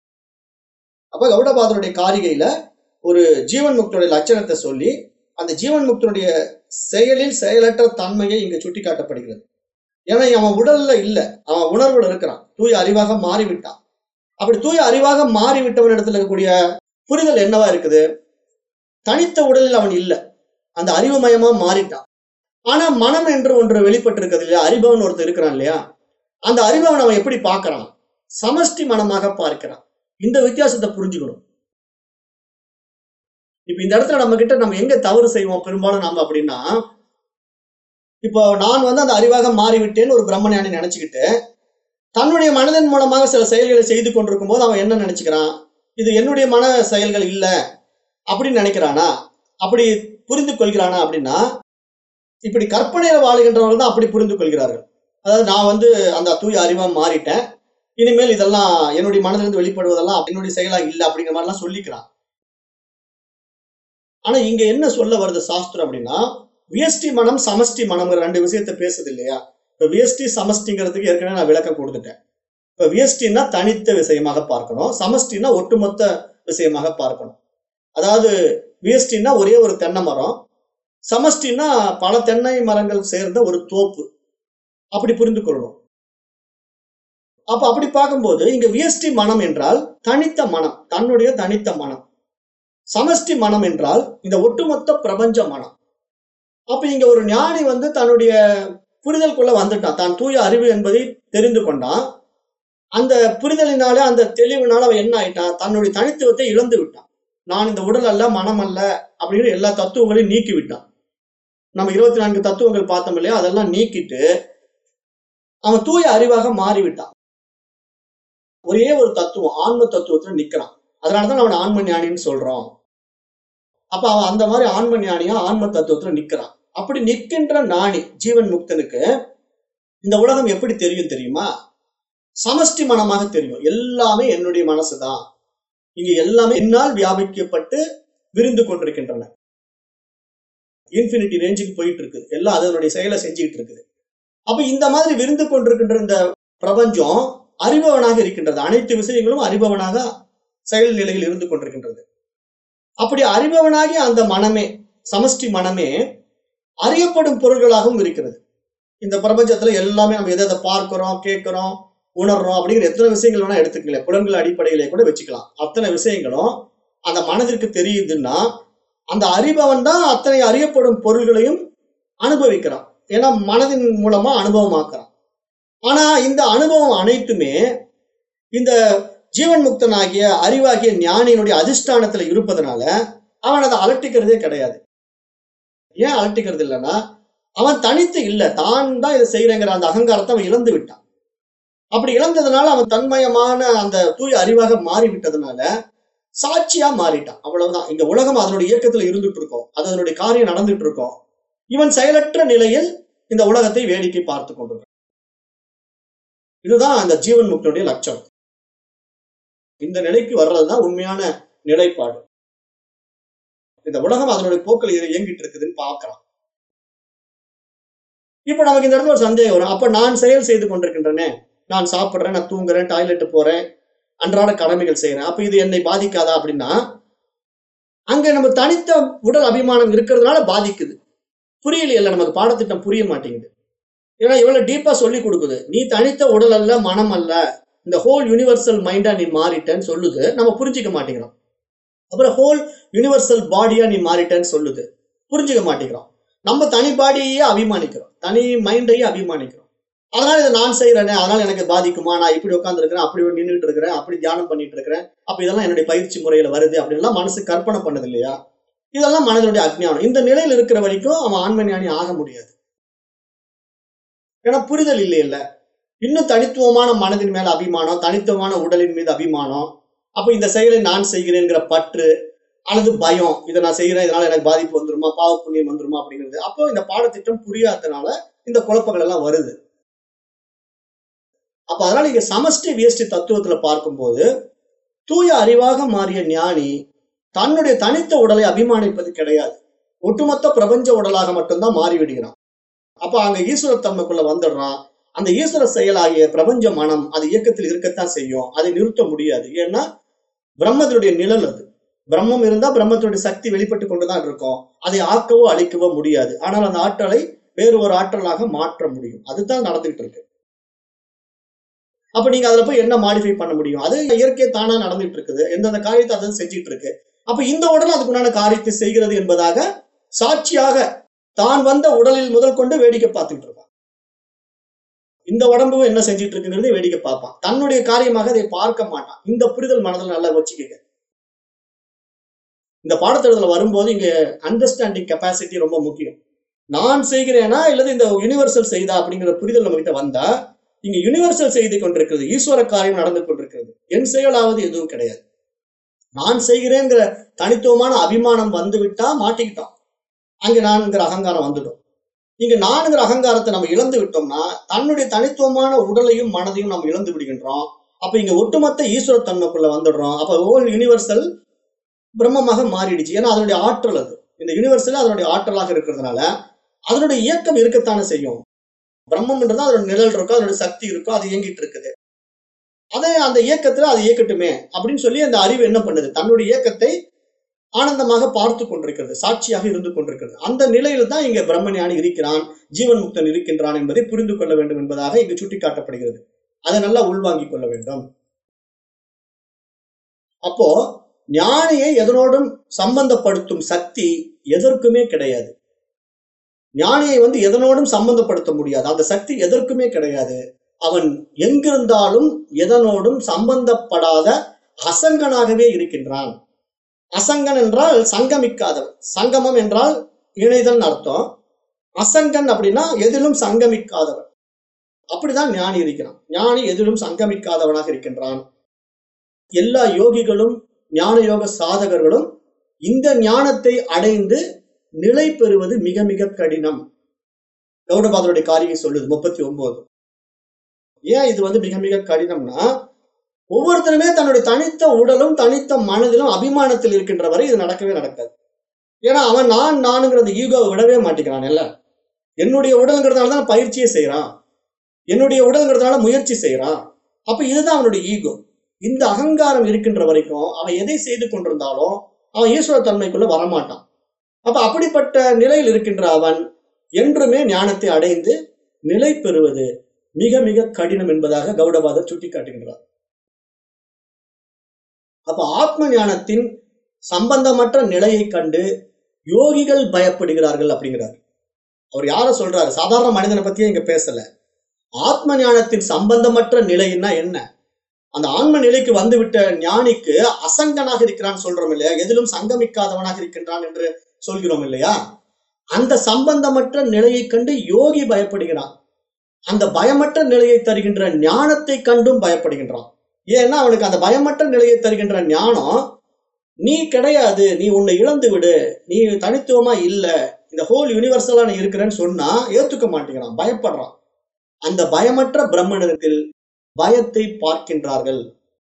அப்ப கௌடபாதருடைய காரிகையில ஒரு ஜீவன் முக்தனுடைய லட்சணத்தை சொல்லி அந்த ஜீவன் முக்தனுடைய செயலில் செயலற்ற தன்மையை இங்கு சுட்டி காட்டப்படுகிறது ஏன்னா அவன் உடல்ல இல்ல அவன் உணர்வுல இருக்கிறான் தூய அறிவாக மாறிவிட்டான் அப்படி தூய அறிவாக மாறிவிட்டவன் இடத்துல இருக்கக்கூடிய புரிதல் என்னவா இருக்குது தனித்த உடலில் அவன் இல்ல அந்த அறிவுமயமா மாறிட்டான் ஆனா மனம் என்று ஒன்று வெளிப்பட்டு இருக்கிறது இல்லையா அறிபவன் ஒருத்தர் இருக்கிறான் இல்லையா அந்த அறிபவன் அவன் எப்படி பார்க்கறான் சமஷ்டி மனமாக பார்க்கிறான் இந்த வித்தியாசத்தை புரிஞ்சுக்கணும் இப்ப இந்த இடத்துல நம்ம கிட்ட நம்ம எங்க தவறு செய்வோம் பெரும்பாலும் நாம அப்படின்னா இப்போ நான் வந்து அந்த அறிவாக மாறிவிட்டேன்னு ஒரு பிரம்மஞானி நினைச்சுக்கிட்டு தன்னுடைய மனதின் மூலமாக சில செயல்களை செய்து கொண்டிருக்கும் போது அவன் என்ன நினைச்சுக்கிறான் இது என்னுடைய மன செயல்கள் இல்ல அப்படின்னு நினைக்கிறானா அப்படி புரிந்து கொள்கிறானா அப்படின்னா இப்படி கற்பனையில வாழுகின்றவர்கள் தான் அப்படி புரிந்து கொள்கிறார்கள் அதாவது நான் வந்து அந்த தூய அறிவா மாறிட்டேன் இனிமேல் இதெல்லாம் என்னுடைய மனதிலிருந்து வெளிப்படுவதெல்லாம் என்னுடைய செயலா இல்லை அப்படிங்கிற மாதிரிலாம் சொல்லிக்கிறான் ஆனா இங்க என்ன சொல்ல வருது சாஸ்திரம் அப்படின்னா வியஷ்டி மனம் சமஷ்டி மனம்ங்கிற ரெண்டு விஷயத்த பேசுது இல்லையா இப்ப வியஷ்டி சமஷ்டிங்கிறதுக்கு ஏற்கனவே நான் விளக்கம் கொடுத்துட்டேன் இப்ப வியஷ்டின்னா தனித்த விஷயமாக பார்க்கணும் சமஷ்டின்னா ஒட்டுமொத்த விஷயமாக பார்க்கணும் அதாவது வியஷ்டின்னா ஒரே ஒரு தென்னை மரம் சமஷ்டின்னா பல தென்னை மரங்கள் சேர்ந்த ஒரு தோப்பு அப்படி புரிந்து கொள்ளணும் அப்ப அப்படி பார்க்கும்போது இங்க வியஷ்டி மனம் என்றால் தனித்த மனம் தன்னுடைய தனித்த மனம் சமஷ்டி மனம் என்றால் இந்த ஒட்டுமொத்த பிரபஞ்ச மனம் அப்ப இங்க ஒரு ஞானி வந்து தன்னுடைய புரிதலுக்குள்ள வந்துட்டான் தான் தூய அறிவு என்பதை தெரிந்து கொண்டான் அந்த புரிதலினால அந்த தெளிவினால அவன் என்ன ஆயிட்டான் தன்னுடைய தனித்துவத்தை இழந்து விட்டான் நான் இந்த உடல் அல்ல மனம் அல்ல அப்படிங்கிற எல்லா தத்துவங்களையும் நீக்கி விட்டான் நம்ம இருபத்தி நான்கு தத்துவங்கள் பார்த்தோம் இல்லையா அதெல்லாம் நீக்கிட்டு அவன் தூய அறிவாக மாறிவிட்டான் ஒரே ஒரு தத்துவம் ஆன்ம தத்துவத்துல நிக்கிறான் அதனாலதான் அவன் ஆன்ம ஞானின்னு சொல்றோம் அப்ப அவன் அந்த மாதிரி ஆன்ம ஞானியா ஆன்ம தத்துவத்துல நிக்கிறான் அப்படி நிற்கின்ற ஞானி ஜீவன் முக்தனுக்கு இந்த உலகம் எப்படி தெரியும் தெரியுமா சமஷ்டி மனமாக தெரியும் எல்லாமே என்னுடைய மனசுதான் இங்க எல்லாமே என்னால் வியாபிக்கப்பட்டு விரிந்து கொண்டிருக்கின்றன இன்ஃபினிட்டி ரேஞ்சுக்கு போயிட்டு இருக்குது எல்லாம் அதனுடைய செயலை செஞ்சுக்கிட்டு இருக்குது அப்ப இந்த மாதிரி விரிந்து கொண்டிருக்கின்ற இந்த பிரபஞ்சம் அறிபவனாக இருக்கின்றது அனைத்து விஷயங்களும் அறிபவனாக செயல் நிலையில் இருந்து கொண்டிருக்கின்றது அப்படி அறிபவனாகி அந்த மனமே சமஷ்டி மனமே அறியப்படும் பொருள்களாகவும் இருக்கிறது இந்த பிரபஞ்சத்துல எல்லாமே நம்ம எதை எதை பார்க்கிறோம் கேட்கிறோம் உணர்றோம் அப்படிங்கிற எத்தனை விஷயங்கள் வேணா எடுத்துக்கலாம் புலன்கள் அடிப்படையிலே கூட வச்சுக்கலாம் அத்தனை விஷயங்களும் அந்த மனதிற்கு தெரியுதுன்னா அந்த அறிபவன் தான் அத்தனை அறியப்படும் பொருள்களையும் அனுபவிக்கிறான் ஏன்னா மனதின் மூலமா அனுபவமாக்குறான் ஆனா இந்த அனுபவம் அனைத்துமே இந்த ஜீவன் முக்தனாகிய அறிவாகிய ஞானியினுடைய அதிஷ்டானத்துல இருப்பதனால அவன் அதை அலட்டிக்கிறதே கிடையாது ஏன் அலட்டிக்கிறது இல்லைன்னா அவன் தனித்து இல்ல தான் தான் இதை செய்யறேங்கிற அந்த அகங்காரத்தை அவன் இழந்து விட்டான் அப்படி இழந்ததுனால அவன் தன்மயமான அந்த தூய அறிவாக மாறி விட்டதுனால சாட்சியா மாறிட்டான் அவ்வளவுதான் இந்த உலகம் அதனுடைய இயக்கத்துல இருந்துட்டு இருக்கோம் அது அதனுடைய காரியம் நடந்துட்டு இருக்கோம் இவன் செயலற்ற நிலையில் இந்த உலகத்தை வேடிக்கை பார்த்து கொண்டிருக்கான் இதுதான் அந்த ஜீவன் முக்தனுடைய லட்சம் இந்த நிலைக்கு வர்றதுதான் உண்மையான நிலைப்பாடு இந்த உலகம் அதனுடைய போக்கில் இது இயங்கிட்டு இருக்குதுன்னு பார்க்கலாம் இப்ப நமக்கு இந்த இடத்துல ஒரு சந்தேகம் வரும் அப்ப நான் செயல் செய்து கொண்டிருக்கின்றனே நான் சாப்பிடுறேன் நான் தூங்குறேன் டாய்லெட் போறேன் அன்றாட கடமைகள் செய்யறேன் அப்ப இது என்னை பாதிக்காதா அப்படின்னா அங்க நம்ம தனித்த உடல் அபிமானம் இருக்கிறதுனால பாதிக்குது புரியலையல்ல நமக்கு பாடத்திட்டம் புரிய மாட்டேங்குது ஏன்னா இவ்வளவு டீப்பா சொல்லி கொடுக்குது நீ தனித்த உடல் அல்ல மனம் அல்ல இந்த ஹோல் யூனிவர்சல் மைண்டா நீ மாறிட்டேன்னு சொல்லுது நம்ம புரிஞ்சிக்க மாட்டேங்கிறோம் அப்புறம் ஹோல் யூனிவர்சல் பாடியா நீ மாறிட்டேன்னு சொல்லுது புரிஞ்சுக்க மாட்டேங்கிறோம் நம்ம தனி பாடியே அபிமானிக்கிறோம் தனி மைண்டையே அபிமானிக்கிறோம் அதனால இதை நான் செய்யறேனே அதனால எனக்கு பாதிக்குமா நான் இப்படி உட்கார்ந்து இருக்கிறேன் அப்படி நின்றுட்டு இருக்கிறேன் அப்படி தியானம் பண்ணிட்டு இருக்கிறேன் அப்ப இதெல்லாம் என்னுடைய பயிற்சி முறையில வருது அப்படின்லாம் மனசு கற்பனை பண்ணது இல்லையா இதெல்லாம் மனதனுடைய அஜ்ஞானம் இந்த நிலையில் இருக்கிற வரைக்கும் அவன் ஆன்ம ஞானி ஆக முடியாது ஏன்னா புரிதல் இல்லை இல்ல இன்னும் தனித்துவமான மனதின் மேல அபிமானம் தனித்துவமான உடலின் மீது அபிமானம் அப்ப இந்த செயலை நான் செய்கிறேங்கிற பற்று அல்லது பயம் இதை நான் செய்யறேன் இதனால எனக்கு பாதிப்பு வந்துருமா பாவ புண்ணியம் வந்துருமா அப்படிங்கிறது அப்போ இந்த பாடத்திட்டம் புரியாதனால இந்த குழப்பங்கள் எல்லாம் வருது அப்ப அதனால இங்க சமஷ்டி வியஷ்டி தத்துவத்துல பார்க்கும்போது தூய அறிவாக மாறிய ஞானி தன்னுடைய தனித்த உடலை அபிமானிப்பது கிடையாது ஒட்டுமொத்த பிரபஞ்ச உடலாக மட்டும்தான் மாறிவிடுகிறான் அப்ப அங்க ஈஸ்வர தன்மைக்குள்ள வந்துடுறான் அந்த ஈஸ்வர செயலாகிய பிரபஞ்ச மனம் அது இயக்கத்தில் இருக்கத்தான் செய்யும் அதை நிறுத்த முடியாது ஏன்னா பிரம்மத்தினுடைய நிழல் அது பிரம்மம் இருந்தா பிரம்மத்தினுடைய சக்தி வெளிப்பட்டு கொண்டுதான் இருக்கும் அதை ஆக்கவோ அழிக்கவோ முடியாது ஆனால் அந்த ஆற்றலை வேறு ஒரு ஆற்றலாக மாற்ற முடியும் அதுதான் நடந்துகிட்டு இருக்கு அப்ப நீங்க அதுல போய் என்ன மாடிஃபை பண்ண முடியும் அது இயற்கை தானா நடந்துட்டு இருக்குது எந்தெந்த காரியத்தை அதை செஞ்சுட்டு இருக்கு அப்ப இந்த உடல் அதுக்குண்டான காரியத்தை செய்கிறது என்பதாக சாட்சியாக தான் வந்த உடலில் முதல் கொண்டு வேடிக்கை பார்த்துட்டு இருப்பான் இந்த உடம்பு என்ன செஞ்சிட்டு இருக்குங்கிறது வேடிக்கை பார்ப்பான் தன்னுடைய காரியமாக அதை பார்க்க மாட்டான் இந்த புரிதல் மனதில் நல்லா வச்சுக்கோங்க இந்த பாடத்திட்டத்துல வரும்போது இங்க அண்டர்ஸ்டாண்டிங் கெப்பாசிட்டி ரொம்ப முக்கியம் நான் செய்கிறேனா இல்லது இந்த யூனிவர்சல் செய்தா அப்படிங்கிற புரிதல் நம்ம கிட்ட வந்தா இங்க யூனிவர்சல் செய்து கொண்டிருக்கிறது ஈஸ்வர காரியம் நடந்து கொண்டிருக்கிறது என் செயலாவது எதுவும் கிடையாது நான் செய்கிறேங்கிற தனித்துவமான அபிமானம் வந்து விட்டா மாட்டிக்கிட்டோம் அங்க நான்கிற அகங்காரம் வந்துடும் இங்க நான்கிற அகங்காரத்தை நம்ம இழந்து விட்டோம்னா தன்னுடைய தனித்துவமான உடலையும் மனதையும் நம்ம இழந்து விடுகின்றோம் அப்ப இங்க ஒட்டுமொத்த ஈஸ்வர தன்மைக்குள்ள வந்துடுறோம் அப்ப ஓல் யூனிவர்சல் பிரம்மமாக மாறிடுச்சு ஏன்னா அதனுடைய ஆற்றல் அது இந்த யூனிவர்சல் அதனுடைய ஆற்றலாக இருக்கிறதுனால அதனுடைய இயக்கம் இருக்கத்தானே செய்யும் பிரம்மம்ன்றது அதோட நிழல் இருக்கும் அதோட சக்தி இருக்கும் அது இயங்கிட்டு இருக்குது அதே அந்த இயக்கத்துல அது இயக்கட்டுமே அப்படின்னு சொல்லி அந்த அறிவு என்ன பண்ணுது தன்னுடைய இயக்கத்தை ஆனந்தமாக பார்த்து கொண்டிருக்கிறது சாட்சியாக இருந்து கொண்டிருக்கிறது அந்த நிலையில தான் இங்க பிரம்மஞானி இருக்கிறான் ஜீவன் முக்தன் இருக்கின்றான் என்பதை புரிந்து கொள்ள வேண்டும் என்பதாக இங்கு சுட்டிக்காட்டப்படுகிறது அதை நல்லா உள்வாங்கிக் கொள்ள வேண்டும் அப்போ ஞானியை எதனோடும் சம்பந்தப்படுத்தும் சக்தி எதற்குமே கிடையாது ஞானியை வந்து எதனோடும் சம்பந்தப்படுத்த முடியாது அந்த சக்தி எதற்குமே கிடையாது அவன் எங்கிருந்தாலும் எதனோடும் சம்பந்தப்படாத அசங்கனாகவே இருக்கின்றான் அசங்கன் என்றால் சங்கமிக்காதவன் சங்கமம் என்றால் இணைதல் அர்த்தம் அசங்கன் அப்படின்னா எதிலும் சங்கமிக்காதவன் அப்படிதான் ஞானி இருக்கிறான் ஞானி எதிலும் சங்கமிக்காதவனாக இருக்கின்றான் எல்லா யோகிகளும் ஞான யோக சாதகர்களும் இந்த ஞானத்தை அடைந்து நிலை பெறுவது மிக மிக கடினம் கௌடபாதருடைய காரியம் சொல்லுது முப்பத்தி ஒன்பது ஏன் இது வந்து மிக மிக கடினம்னா ஒவ்வொருத்தருமே தன்னுடைய தனித்த உடலும் தனித்த மனதிலும் அபிமானத்தில் இருக்கின்ற வரை இது நடக்கவே நடக்காது ஏன்னா அவன் நான் நானுங்கிற அந்த ஈகோவை விடவே மாட்டேங்கிறான் இல்ல என்னுடைய உடல்ங்கிறதுனால தான் பயிற்சியே செய்யறான் என்னுடைய உடல்ங்கிறதுனால முயற்சி செய்யறான் அப்ப இதுதான் அவனுடைய ஈகோ இந்த அகங்காரம் இருக்கின்ற வரைக்கும் அவன் எதை செய்து கொண்டிருந்தாலும் அவன் ஈஸ்வர தன்மைக்குள்ள வரமாட்டான் அப்ப அப்படிப்பட்ட நிலையில் இருக்கின்ற அவன் என்றுமே ஞானத்தை அடைந்து நிலை பெறுவது மிக மிக கடினம் என்பதாக கௌடபாதர் சுட்டிக்காட்டுகின்றார் அப்ப ஆத்ம ஞானத்தின் சம்பந்தமற்ற நிலையை கண்டு யோகிகள் பயப்படுகிறார்கள் அப்படிங்கிறார் அவர் யார சொல்றாரு சாதாரண மனிதனை பத்தியே இங்க பேசல ஆத்ம ஞானத்தின் சம்பந்தமற்ற நிலைன்னா என்ன அந்த ஆன்ம நிலைக்கு வந்துவிட்ட ஞானிக்கு அசங்கனாக இருக்கிறான் சொல்றோம் இல்லையா எதிலும் சங்கமிக்காதவனாக இருக்கின்றான் என்று சொல்கிறோம் இல்லையா அந்த சம்பந்தமற்ற நிலையை கண்டு யோகி பயப்படுகிறான் அந்த பயமற்ற நிலையை தருகின்ற ஞானத்தை கண்டும் பயப்படுகின்றான் ஏன்னா அவனுக்கு அந்த பயமற்ற நிலையை தருகின்ற ஞானம் நீ கிடையாது நீ உன்னை இழந்து விடு நீ தனித்துவமா இல்ல இந்த ஹோல் யூனிவர்சலா நீ இருக்கிறேன்னு சொன்னா ஏத்துக்க மாட்டேங்கிறான் பயப்படுறான் அந்த பயமற்ற பிரம்மணத்தில் பயத்தை பார்க்கின்றார்கள்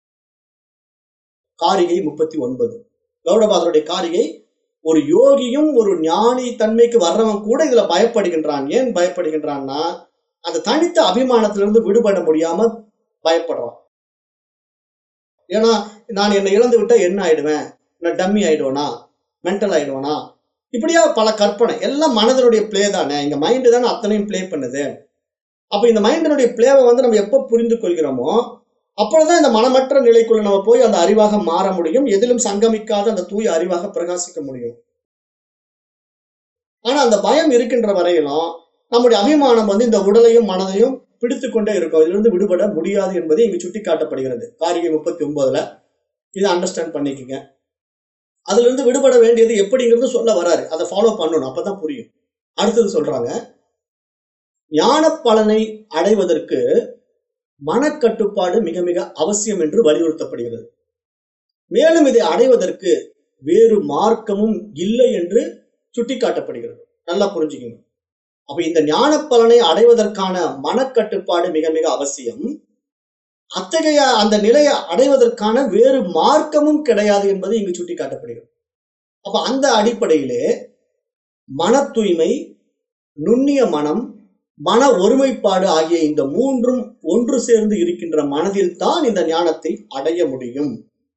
காரிகை முப்பத்தி ஒன்பது கௌடபாதருடைய காரிகை ஒரு யோகியும் ஒரு ஞானி தன்மைக்கு வர்றவன் கூட இதுல பயப்படுகின்றான் ஏன் பயப்படுகின்றான்னா அந்த தனித்த அபிமானத்திலிருந்து விடுபட முடியாம பயப்படுறான் ஏன்னா நான் என்னை இழந்து விட்டா என்ன ஆயிடுவேன் நான் டம்மி ஆயிடுவேனா மென்டல் ஆயிடுவேனா இப்படியா பல கற்பனை எல்லாம் மனதனுடைய பிளே தானே இங்க மைண்டு தானே அத்தனையும் பிளே பண்ணுது அப்ப இந்த மைண்டினுடைய பிளேவை வந்து நம்ம எப்ப புரிந்து கொள்கிறோமோ அப்பொழுதுதான் இந்த மனமற்ற நிலைக்குள்ள நம்ம போய் அந்த அறிவாக மாற முடியும் எதிலும் சங்கமிக்காத அந்த தூய அறிவாக பிரகாசிக்க முடியும் ஆனா அந்த பயம் இருக்கின்ற வரையிலும் நம்முடைய அபிமானம் வந்து இந்த உடலையும் மனதையும் பிடித்து கொண்டே இருக்கும் அதிலிருந்து விடுபட முடியாது என்பது இங்கு சுட்டி காட்டப்படுகிறது காரிகை முப்பத்தி ஒன்பதுல இதை அண்டர்ஸ்டாண்ட் பண்ணிக்கங்க அதுல இருந்து விடுபட வேண்டியது எப்படிங்கிறது சொல்ல வராரு அதை ஃபாலோ பண்ணணும் அப்பதான் புரியும் அடுத்தது சொல்றாங்க ஞான பலனை அடைவதற்கு மனக்கட்டுப்பாடு மிக மிக அவசியம் என்று வலியுறுத்தப்படுகிறது மேலும் இதை அடைவதற்கு வேறு மார்க்கமும் இல்லை என்று சுட்டிக்காட்டப்படுகிறது நல்லா புரிஞ்சுக்கணும் அப்ப இந்த ஞான பலனை அடைவதற்கான மனக்கட்டுப்பாடு மிக மிக அவசியம் அத்தகைய அந்த நிலையை அடைவதற்கான வேறு மார்க்கமும் கிடையாது என்பது இங்கு சுட்டிக்காட்டப்படுகிறது அப்ப அந்த அடிப்படையிலே மன தூய்மை நுண்ணிய மனம் மன ஒருமைப்பாடு ஆகிய இந்த மூன்றும் ஒன்று சேர்ந்து இருக்கின்ற மனதில் தான் இந்த ஞானத்தை அடைய முடியும்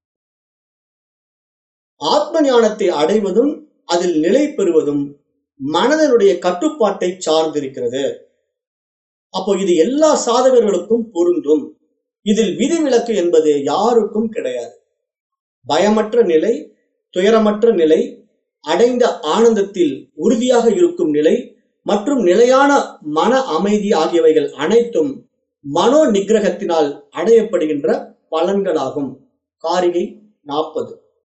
ஆத்ம ஞானத்தை அடைவதும் அதில் நிலை பெறுவதும் மனதனுடைய கட்டுப்பாட்டை சார்ந்திருக்கிறது அப்போ இது எல்லா சாதகர்களுக்கும் பொருந்தும் இதில் விதிவிலக்கு என்பது யாருக்கும் கிடையாது பயமற்ற நிலை துயரமற்ற நிலை அடைந்த ஆனந்தத்தில் உறுதியாக இருக்கும் நிலை மற்றும் நிலையான மன அமைதி ஆகியவைகள் அனைத்தும் மனோ நிகிரகத்தினால் அடையப்படுகின்ற பலன்களாகும் காரிகை நாற்பது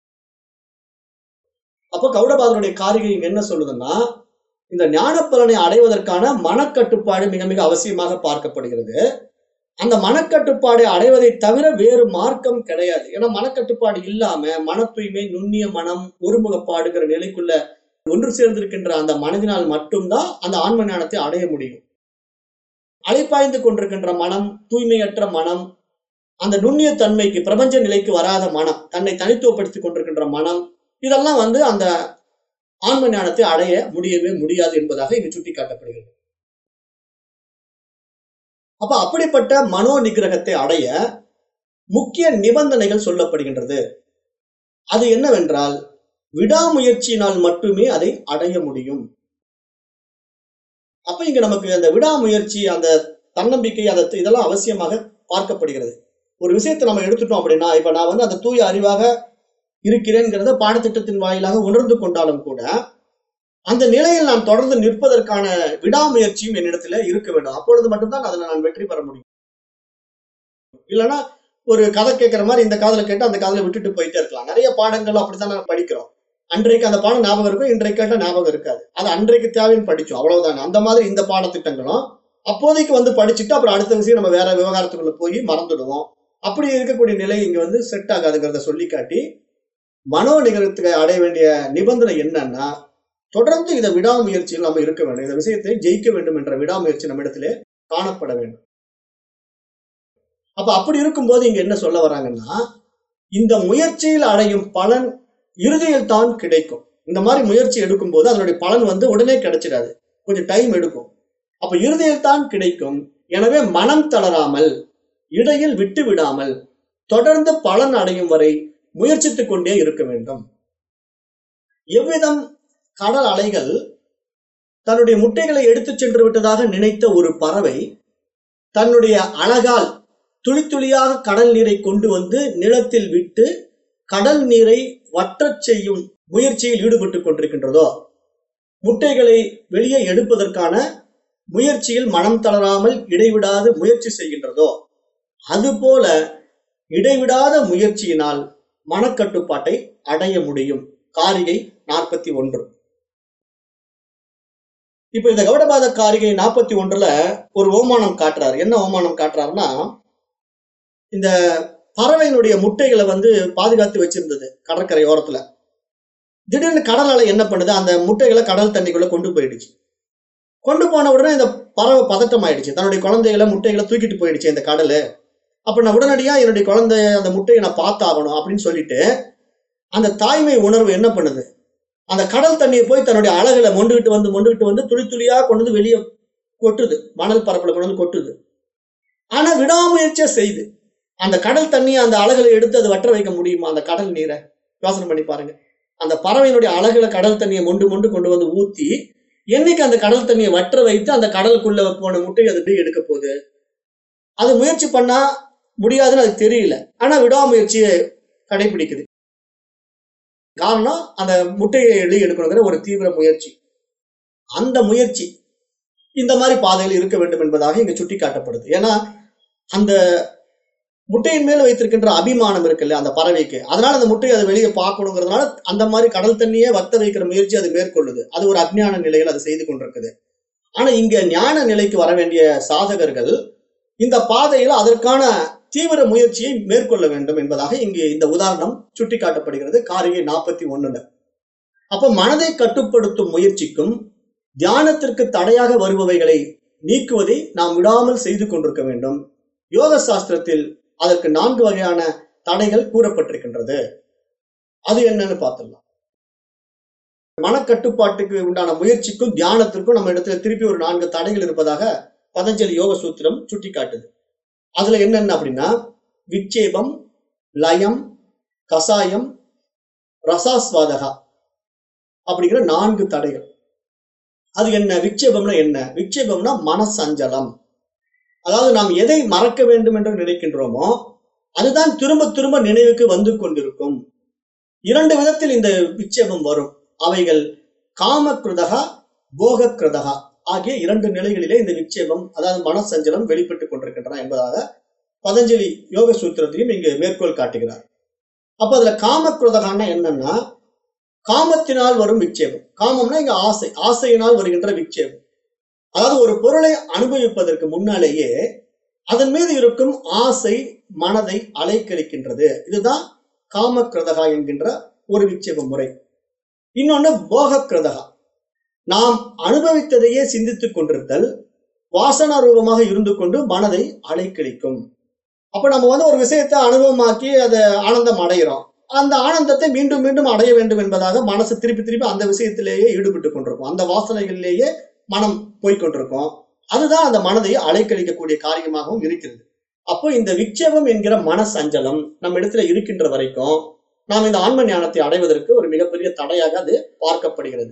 அப்போ கௌடபாதனுடைய காரிகை இங்க என்ன சொல்லுதுன்னா இந்த ஞான பலனை அடைவதற்கான மனக்கட்டுப்பாடு மிக மிக அவசியமாக பார்க்கப்படுகிறது அந்த மனக்கட்டுப்பாடை அடைவதை தவிர வேறு மார்க்கம் கிடையாது ஏன்னா மனக்கட்டுப்பாடு இல்லாம மன தூய்மை நுண்ணிய மனம் ஒருமுகப்பாடுங்கிற நிலைக்குள்ள ஒன்று சேர்ந்திருக்கின்ற அந்த மனதினால் மட்டும்தான் அந்த ஆன்ம ஞானத்தை அடைய முடியும் அலைப்பாய்ந்து கொண்டிருக்கின்ற மனம் தூய்மையற்ற மனம் அந்த நுண்ணிய தன்மைக்கு பிரபஞ்ச நிலைக்கு வராத மனம் தன்னை தனித்துவப்படுத்திக் கொண்டிருக்கின்ற மனம் இதெல்லாம் வந்து அந்த ஆன்ம ஞானத்தை அடைய முடியவே முடியாது என்பதாக இங்கு சுட்டிக்காட்டப்படுகிறது அப்ப அப்படிப்பட்ட மனோ நிகிரகத்தை அடைய முக்கிய நிபந்தனைகள் சொல்லப்படுகின்றது அது என்னவென்றால் விடாமுயற்சியினால் மட்டுமே அதை அடைய முடியும் அப்ப இங்க நமக்கு அந்த விடாமுயற்சி அந்த தன்னம்பிக்கை அந்த இதெல்லாம் அவசியமாக பார்க்கப்படுகிறது ஒரு விஷயத்தை நம்ம எடுத்துட்டோம் அப்படின்னா இப்ப நான் வந்து அந்த தூய அறிவாக இருக்கிறேங்கிறத பாடத்திட்டத்தின் வாயிலாக உணர்ந்து கொண்டாலும் கூட அந்த நிலையில் நான் தொடர்ந்து நிற்பதற்கான விடாமுயற்சியும் என்னிடத்துல இருக்க வேண்டும் அப்பொழுது மட்டும்தான் அதுல நான் வெற்றி பெற முடியும் இல்லைன்னா ஒரு கதை கேட்கிற மாதிரி இந்த காதுல கேட்டு அந்த காதுல விட்டுட்டு போயிட்டே இருக்கலாம் நிறைய பாடங்கள் அப்படித்தான் நான் படிக்கிறோம் அன்றைக்கு அந்த பாடம் ஞாபகம் இருக்கும் இன்றைக்கு கேட்ட ஞாபகம் இருக்காது அது அன்றைக்கு தேவைன்னு படிச்சோம் அவ்வளவுதான் அந்த மாதிரி இந்த பாடத்திட்டங்களும் அப்போதைக்கு வந்து படிச்சுட்டு அப்புறம் அடுத்த விஷயம் நம்ம வேற விவகாரத்துக்குள்ள போய் மறந்துடுவோம் அப்படி இருக்கக்கூடிய நிலை இங்க வந்து செட் ஆகாதுங்கிறத சொல்லி காட்டி மனோ நிகரத்துக்கு அடைய வேண்டிய நிபந்தனை என்னன்னா தொடர்ந்து இதை விடாமுயற்சியில் நம்ம இருக்க வேண்டும் இந்த விஷயத்தை ஜெயிக்க வேண்டும் என்ற விடாமுயற்சி நம்ம இடத்திலே காணப்பட வேண்டும் அப்ப அப்படி இருக்கும்போது இங்க என்ன சொல்ல வராங்கன்னா இந்த முயற்சியில் அடையும் பலன் இறுதியில் தான் கிடைக்கும் இந்த மாதிரி முயற்சி எடுக்கும்போது அதனுடைய பலன் வந்து உடனே கிடைச்சிடாது கொஞ்சம் டைம் எடுக்கும் அப்ப இறுதியில் தான் கிடைக்கும் எனவே மனம் தளராமல் இடையில் விட்டு விடாமல் தொடர்ந்து பலன் அடையும் வரை முயற்சித்துக் கொண்டே இருக்க வேண்டும் எவ்விதம் கடல் அலைகள் தன்னுடைய முட்டைகளை எடுத்துச் சென்று விட்டதாக நினைத்த ஒரு பறவை தன்னுடைய அழகால் துளி துளியாக கடல் நீரை கொண்டு வந்து நிலத்தில் விட்டு கடல் நீரை வற்றச் செய்யும் முயற்சியில் ஈடுபட்டுக் கொண்டிருக்கின்றதோ முட்டைகளை வெளியே எடுப்பதற்கான முயற்சியில் மனம் தளராமல் இடைவிடாது முயற்சி செய்கின்றதோ அதுபோல இடைவிடாத முயற்சியினால் மனக்கட்டுப்பாட்டை அடைய முடியும் காரிகை நாற்பத்தி ஒன்று இப்ப இந்த கௌடபாத காரிகை நாற்பத்தி ஒன்றுல ஒரு ஓமானம் காட்டுறாரு என்ன ஓமானம் காட்டுறாருன்னா இந்த பறவையினுடைய முட்டைகளை வந்து பாதுகாத்து வச்சிருந்தது கடற்கரை ஓரத்துல திடீர்னு கடல் அலை என்ன பண்ணுது அந்த முட்டைகளை கடல் தண்ணிக்குள்ள கொண்டு போயிடுச்சு கொண்டு போன உடனே இந்த பறவை பதட்டம் ஆயிடுச்சு தன்னுடைய குழந்தைகளை முட்டைகளை தூக்கிட்டு போயிடுச்சு இந்த கடல் அப்ப நான் உடனடியா என்னுடைய குழந்தை அந்த முட்டையை நான் பார்த்தாகணும் அப்படின்னு சொல்லிட்டு அந்த தாய்மை உணர்வு என்ன பண்ணுது அந்த கடல் தண்ணியை போய் தன்னுடைய அழகுல மொண்டுகிட்டு வந்து மொண்டுகிட்டு வந்து துளி துளியா கொண்டு வந்து வெளியே கொட்டுது மணல் பரப்புல கொண்டு வந்து கொட்டுது ஆனா விடாமுயற்சியா செய்யுது அந்த கடல் தண்ணியை அந்த அழகுல எடுத்து அதை வற்ற வைக்க முடியுமா அந்த கடல் நீரை யோசனை பண்ணி பாருங்க அந்த பறவையினுடைய அழகுல கடல் தண்ணியை மொண்டு மொண்டு கொண்டு வந்து ஊத்தி என்னைக்கு அந்த கடல் தண்ணியை வற்ற வைத்து அந்த கடலுக்குள்ள போன முட்டையை அது எப்படி எடுக்க போகுது அது முயற்சி பண்ணா முடியாதுன்னு அதுக்கு தெரியல ஆனா விடாமுயற்சியை கடைபிடிக்குது காரணம் அந்த முட்டையை வெளியே எடுக்கணுங்கிற ஒரு தீவிர முயற்சி அந்த முயற்சி இந்த மாதிரி பாதையில் இருக்க வேண்டும் என்பதாக இங்க சுட்டி காட்டப்படுது ஏன்னா அந்த முட்டையின் மேல் வைத்திருக்கின்ற அபிமானம் இருக்குல்ல அந்த பறவைக்கு அதனால அந்த முட்டையை அதை வெளியே பார்க்கணுங்கிறதுனால அந்த மாதிரி கடல் தண்ணியே வத்த வைக்கிற முயற்சி அது மேற்கொள்ளுது அது ஒரு அஜ்ஞான நிலையில் அது செய்து கொண்டிருக்குது ஆனா இங்க ஞான நிலைக்கு வர வேண்டிய சாதகர்கள் இந்த பாதையில் அதற்கான தீவிர முயற்சியை மேற்கொள்ள வேண்டும் என்பதாக இங்கு இந்த உதாரணம் சுட்டிக்காட்டப்படுகிறது காரிகை நாற்பத்தி ஒண்ணுல அப்ப மனதை கட்டுப்படுத்தும் முயற்சிக்கும் தியானத்திற்கு தடையாக வருபவைகளை நீக்குவதை நாம் விடாமல் செய்து கொண்டிருக்க வேண்டும் யோக சாஸ்திரத்தில் அதற்கு நான்கு வகையான தடைகள் கூறப்பட்டிருக்கின்றது அது என்னன்னு பார்த்துடலாம் மனக்கட்டுப்பாட்டுக்கு உண்டான முயற்சிக்கும் தியானத்திற்கும் நம்ம இடத்துல திருப்பி ஒரு நான்கு தடைகள் இருப்பதாக பதஞ்சலி யோக சூத்திரம் சுட்டி காட்டுது அதுல என்னென்ன அப்படின்னா விட்சேபம் லயம் கசாயம் ரசாஸ்வாதகா அப்படிங்கிற நான்கு தடைகள் அது என்ன விட்சேபம்னா என்ன விட்சேபம்னா மனசஞ்சலம் அதாவது நாம் எதை மறக்க வேண்டும் என்று நினைக்கின்றோமோ அதுதான் திரும்ப திரும்ப நினைவுக்கு வந்து கொண்டிருக்கும் இரண்டு விதத்தில் இந்த விட்சேபம் வரும் அவைகள் காமக்கிருதகா போகக்கிருதகா ஆகிய இரண்டு நிலைகளிலே இந்த விட்சேபம் அதாவது மனசஞ்சலம் வெளிப்பட்டுக் கொண்டிருக்கின்றன என்பதாக பதஞ்சலி யோக சூத்திரத்தையும் இங்கு மேற்கோள் காட்டுகிறார் அப்ப அதுல காமக்ரோதகான்னா என்னன்னா காமத்தினால் வரும் விட்சேபம் காமம்னா இங்க ஆசை ஆசையினால் வருகின்ற விட்சேபம் அதாவது ஒரு பொருளை அனுபவிப்பதற்கு முன்னாலேயே அதன் மீது இருக்கும் ஆசை மனதை அலைக்கழிக்கின்றது இதுதான் காமக்கிரதகா என்கின்ற ஒரு விட்சேப முறை இன்னொன்னு போகக்கிரதகா நாம் அனுபவித்ததையே சிந்தித்துக் கொண்டிருத்தல் வாசனா ரூபமாக இருந்து கொண்டு மனதை அலைக்கழிக்கும் அப்ப நம்ம வந்து ஒரு விஷயத்தை அனுபவமாக்கி அதை ஆனந்தம் அடைகிறோம் அந்த ஆனந்தத்தை மீண்டும் மீண்டும் அடைய வேண்டும் என்பதாக மனசு திருப்பி திருப்பி அந்த விஷயத்திலேயே ஈடுபட்டு கொண்டிருக்கும் அந்த வாசனைகளிலேயே மனம் போய்கொண்டிருக்கும் அதுதான் அந்த மனதை அலைக்கழிக்கக்கூடிய காரியமாகவும் இருக்கிறது அப்போ இந்த விட்சேபம் என்கிற மன சஞ்சலம் நம்ம இடத்துல இருக்கின்ற வரைக்கும் நாம் இந்த ஆன்ம ஞானத்தை அடைவதற்கு ஒரு மிகப்பெரிய தடையாக அது பார்க்கப்படுகிறது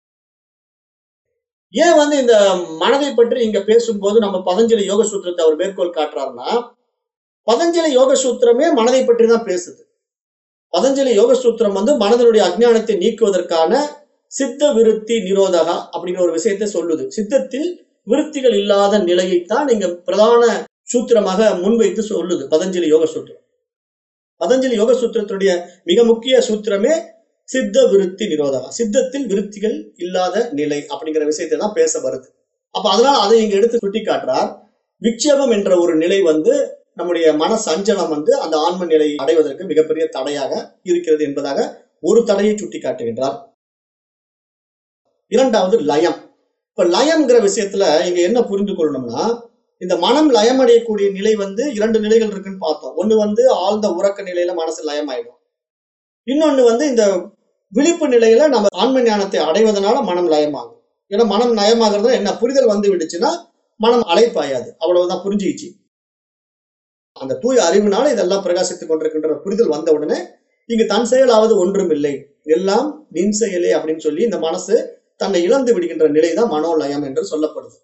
ஏன் வந்து இந்த மனதை பற்றி இங்க பேசும்போது நம்ம பதஞ்சலி யோக சூத்திரத்தை அவர் மேற்கோள் காட்டுறாருன்னா பதஞ்சலி யோக சூத்திரமே மனதை பற்றி தான் பேசுது பதஞ்சலி யோக சூத்திரம் வந்து மனதனுடைய அஜ்ஞானத்தை நீக்குவதற்கான சித்த விருத்தி நிரோதகா அப்படிங்கிற ஒரு விஷயத்தை சொல்லுது சித்தத்தில் விருத்திகள் இல்லாத நிலையைத்தான் இங்க பிரதான சூத்திரமாக முன்வைத்து சொல்லுது பதஞ்சலி யோக சூத்திரம் பதஞ்சலி யோக சூத்திரத்தினுடைய மிக முக்கிய சூத்திரமே சித்த விருத்தி நிரோதகா சித்தத்தில் விருத்திகள் இல்லாத நிலை அப்படிங்கிற விஷயத்தை தான் பேச வருது அப்ப அதனால அதை இங்க எடுத்து சுட்டி காட்டுறார் விக்ஷேபம் என்ற ஒரு நிலை வந்து நம்முடைய மன சஞ்சலம் வந்து அந்த ஆன்ம நிலையை அடைவதற்கு மிகப்பெரிய தடையாக இருக்கிறது என்பதாக ஒரு தடையை சுட்டி காட்டுகின்றார் இரண்டாவது லயம் இப்ப லயம்ங்கிற விஷயத்துல இங்க என்ன புரிந்து கொள்ளணும்னா இந்த மனம் லயம் அடையக்கூடிய நிலை வந்து இரண்டு நிலைகள் இருக்குன்னு பார்த்தோம் ஒண்ணு வந்து ஆழ்ந்த உறக்க நிலையில மனசு லயம் ஆயிடும் இன்னொன்னு வந்து இந்த விழிப்பு நிலையில நம்ம ஆன்ம ஞானத்தை அடைவதனால மனம் லயமாகும் ஏன்னா மனம் நயமாகிறது என்ன புரிதல் வந்து விடுச்சுன்னா மனம் அலைப்பாயாது அவ்வளவுதான் புரிஞ்சுக்கிச்சு அந்த தூய அறிவினால இதெல்லாம் பிரகாசித்துக் கொண்டிருக்கின்ற புரிதல் வந்த உடனே இங்கு தன் செயலாவது ஒன்றும் இல்லை எல்லாம் நின் செயலே அப்படின்னு சொல்லி இந்த மனசு தன்னை இழந்து விடுகின்ற நிலைதான் மனோலயம் என்று சொல்லப்படுது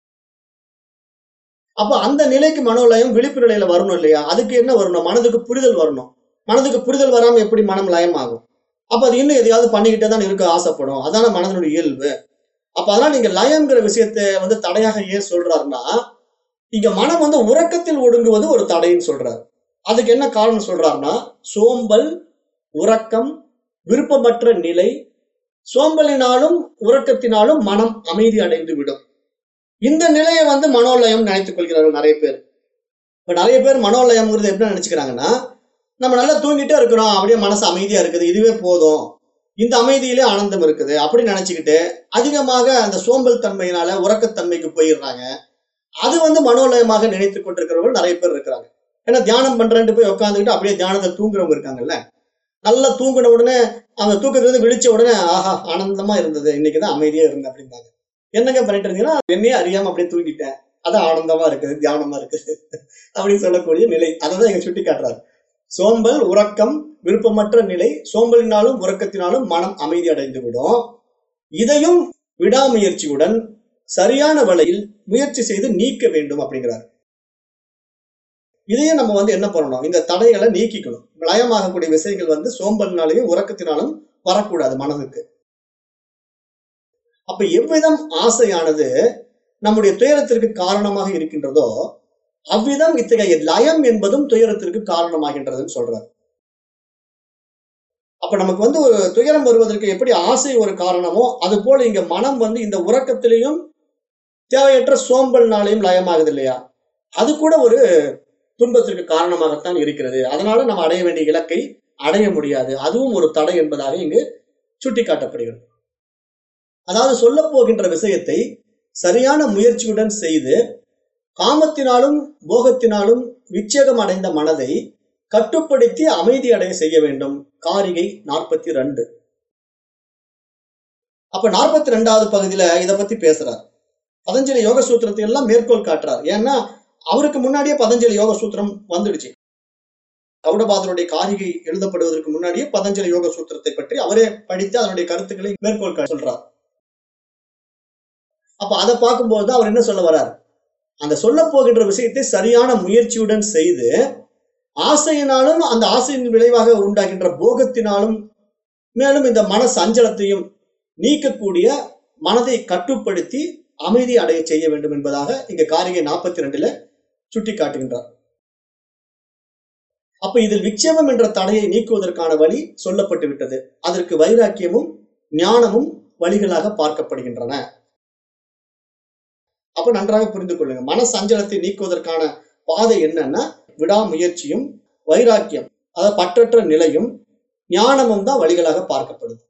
அப்ப அந்த நிலைக்கு மனோலயம் விழிப்பு நிலையில வரணும் இல்லையா அதுக்கு என்ன வரணும் மனதுக்கு புரிதல் வரணும் மனதுக்கு புரிதல் வராம எப்படி மனம் லயம் ஆகும் அப்ப அது இன்னும் எதையாவது பண்ணிக்கிட்டே தான் இருக்க ஆசைப்படும் அதான மனதனுடைய இயல்பு அப்ப அதனால நீங்க லயம்ங்கிற விஷயத்தை வந்து தடையாக ஏன் சொல்றாருன்னா இங்க மனம் வந்து உறக்கத்தில் ஒடுங்குவது ஒரு தடைன்னு சொல்றாரு அதுக்கு என்ன காரணம் சொல்றாருன்னா சோம்பல் உறக்கம் விருப்பமற்ற நிலை சோம்பலினாலும் உறக்கத்தினாலும் மனம் அமைதி அடைந்து விடும் இந்த நிலையை வந்து மனோலயம் நினைத்துக் கொள்கிறார்கள் நிறைய பேர் இப்ப நிறைய பேர் மனோலயம்ங்கிறது எப்படி நினைச்சுக்கிறாங்கன்னா நம்ம நல்லா தூங்கிட்டே இருக்கிறோம் அப்படியே மனசு அமைதியா இருக்குது இதுவே போதும் இந்த அமைதியிலே ஆனந்தம் இருக்குது அப்படி நினைச்சுக்கிட்டு அதிகமாக அந்த சோம்பல் தன்மையினால உறக்கத்தன்மைக்கு போயிடுறாங்க அது வந்து மனோலயமாக நினைத்துக் கொண்டிருக்கிறவர்கள் நிறைய பேர் இருக்கிறாங்க ஏன்னா தியானம் பண்றேன்ட்டு போய் உட்காந்துக்கிட்டு அப்படியே தியானத்தை தூங்குறவங்க இருக்காங்கல்ல நல்லா தூங்கின உடனே அவங்க தூக்கத்திலிருந்து விழிச்ச உடனே ஆஹா ஆனந்தமா இருந்தது இன்னைக்குதான் அமைதியா இருந்தேன் அப்படிம்பாங்க என்னங்க பண்ணிட்டு இருந்தீங்கன்னா என்னையே அறியாம அப்படியே தூங்கிட்டேன் அது ஆனந்தமா இருக்குது தியானமா இருக்குது அப்படின்னு சொல்லக்கூடிய நிலை அதை தான் இங்க சுட்டி காட்டுறாரு சோம்பல் உறக்கம் விருப்பமற்ற நிலை சோம்பலினாலும் உறக்கத்தினாலும் மனம் அமைதி அடைந்து விடும் இதையும் விடாமுயற்சியுடன் சரியான வழியில் முயற்சி செய்து நீக்க வேண்டும் அப்படிங்கிறார் இதையும் நம்ம வந்து என்ன பண்ணணும் இந்த தடைகளை நீக்கிக்கணும் லயமாகக்கூடிய விஷயங்கள் வந்து சோம்பலினாலையும் உறக்கத்தினாலும் வரக்கூடாது மனதுக்கு அப்ப எவ்விதம் ஆசையானது நம்முடைய துயரத்திற்கு காரணமாக இருக்கின்றதோ அவ்விதம் இத்தகைய லயம் என்பதும் துயரத்திற்கு காரணமாகின்றதுன்னு சொல்றார் அப்ப நமக்கு வந்து ஒரு துயரம் வருவதற்கு எப்படி ஆசை ஒரு காரணமோ அது போல இங்க மனம் வந்து இந்த உறக்கத்திலையும் தேவையற்ற சோம்பல்னாலையும் லயமாகுது இல்லையா அது கூட ஒரு துன்பத்திற்கு காரணமாகத்தான் இருக்கிறது அதனால நம்ம அடைய வேண்டிய இலக்கை அடைய முடியாது அதுவும் ஒரு தடை என்பதாக இங்கு சுட்டிக்காட்டப்படுகிறது அதாவது சொல்ல போகின்ற விஷயத்தை சரியான முயற்சியுடன் செய்து காமத்தினாலும் போகத்தினாலும் விச்சேகம் அடைந்த மனதை கட்டுப்படுத்தி அமைதி அடைய செய்ய வேண்டும் காரிகை நாற்பத்தி ரெண்டு அப்ப நாற்பத்தி ரெண்டாவது பகுதியில இத பத்தி பேசுறார் பதஞ்சலி யோக சூத்திரத்தை எல்லாம் மேற்கோள் காட்டுறார் ஏன்னா அவருக்கு முன்னாடியே பதஞ்சலி யோக சூத்திரம் வந்துடுச்சு கௌடபாதருடைய காரிகை எழுதப்படுவதற்கு முன்னாடியே பதஞ்சலி யோக சூத்திரத்தை பற்றி அவரே படித்து அதனுடைய கருத்துக்களை மேற்கோள் காட்டி சொல்றார் அப்ப அதை பார்க்கும்போது தான் அவர் என்ன சொல்ல வர்றார் அந்த சொல்ல போகின்ற விஷயத்தை சரியான முயற்சியுடன் செய்து ஆசையினாலும் அந்த ஆசையின் விளைவாக உண்டாகின்ற போகத்தினாலும் மேலும் இந்த மன சஞ்சலத்தையும் நீக்கக்கூடிய மனதை கட்டுப்படுத்தி அமைதி அடைய செய்ய வேண்டும் என்பதாக இங்க காரிகை நாற்பத்தி ரெண்டுல சுட்டி காட்டுகின்றார் அப்ப இதில் விக்ஷேபம் என்ற தடையை நீக்குவதற்கான வழி சொல்லப்பட்டு விட்டது அதற்கு வைராக்கியமும் ஞானமும் வழிகளாக பார்க்கப்படுகின்றன அப்ப நன்றாக புரிந்து கொள்ளுங்க மன சஞ்சலத்தை நீக்குவதற்கான பாதை என்னன்னா விடாமுயற்சியும் வைராக்கியம் அதாவது பற்றற்ற நிலையும் ஞானமும் தான் வழிகளாக பார்க்கப்படுது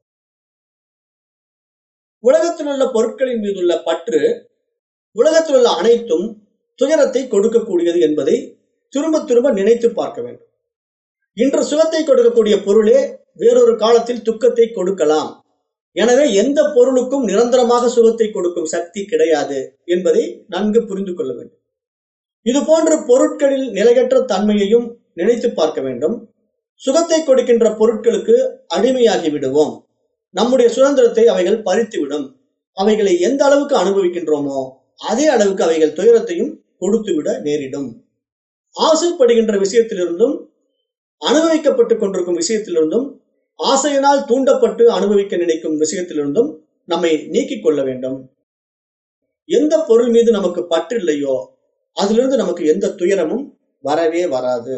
உலகத்தில் உள்ள பொருட்களின் மீதுள்ள பற்று உலகத்தில் உள்ள அனைத்தும் துயரத்தை கொடுக்கக்கூடியது என்பதை திரும்ப திரும்ப நினைத்து பார்க்க வேண்டும் இன்று சுகத்தை கொடுக்கக்கூடிய பொருளே வேறொரு காலத்தில் துக்கத்தை கொடுக்கலாம் எனவே எந்த பொருளுக்கும் நிரந்தரமாக சுகத்தை கொடுக்கும் சக்தி கிடையாது என்பதை நன்கு புரிந்து கொள்ள வேண்டும் இது போன்ற பொருட்களில் நிலையற்ற தன்மையையும் நினைத்து பார்க்க வேண்டும் சுகத்தை கொடுக்கின்ற பொருட்களுக்கு அடிமையாகி விடுவோம் நம்முடைய சுதந்திரத்தை அவைகள் பறித்துவிடும் அவைகளை எந்த அளவுக்கு அனுபவிக்கின்றோமோ அதே அளவுக்கு அவைகள் துயரத்தையும் கொடுத்துவிட நேரிடும் ஆசைப்படுகின்ற விஷயத்திலிருந்தும் அனுபவிக்கப்பட்டு கொண்டிருக்கும் விஷயத்திலிருந்தும் ஆசையினால் தூண்டப்பட்டு அனுபவிக்க நினைக்கும் விஷயத்திலிருந்தும் நம்மை நீக்கிக் கொள்ள வேண்டும் எந்த பொருள் மீது நமக்கு பற்று இல்லையோ அதிலிருந்து நமக்கு எந்த துயரமும் வரவே வராது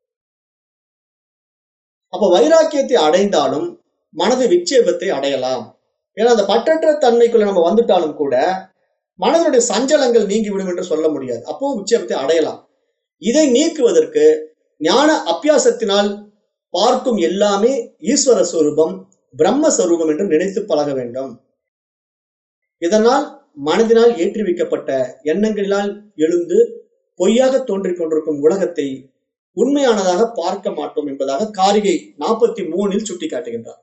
அப்ப வைராக்கியத்தை அடைந்தாலும் மனது விட்சேபத்தை அடையலாம் ஏன்னா அந்த பற்றற்ற தன்மைக்குள்ள நம்ம வந்துட்டாலும் கூட மனதனுடைய சஞ்சலங்கள் நீங்கிவிடும் என்று சொல்ல முடியாது அப்போ விட்சேபத்தை அடையலாம் இதை நீக்குவதற்கு ஞான அப்பியாசத்தினால் பார்க்கும் எல்லாமே ஈஸ்வர சொரூபம் பிரம்மஸ்வரூபம் என்று நினைத்து பழக வேண்டும் இதனால் மனதினால் ஏற்றி வைக்கப்பட்ட எண்ணங்களினால் எழுந்து பொய்யாக தோன்றிக் கொண்டிருக்கும் உலகத்தை உண்மையானதாக பார்க்க மாட்டோம் என்பதாக காரிகை நாற்பத்தி மூணில் சுட்டிக்காட்டுகின்றார்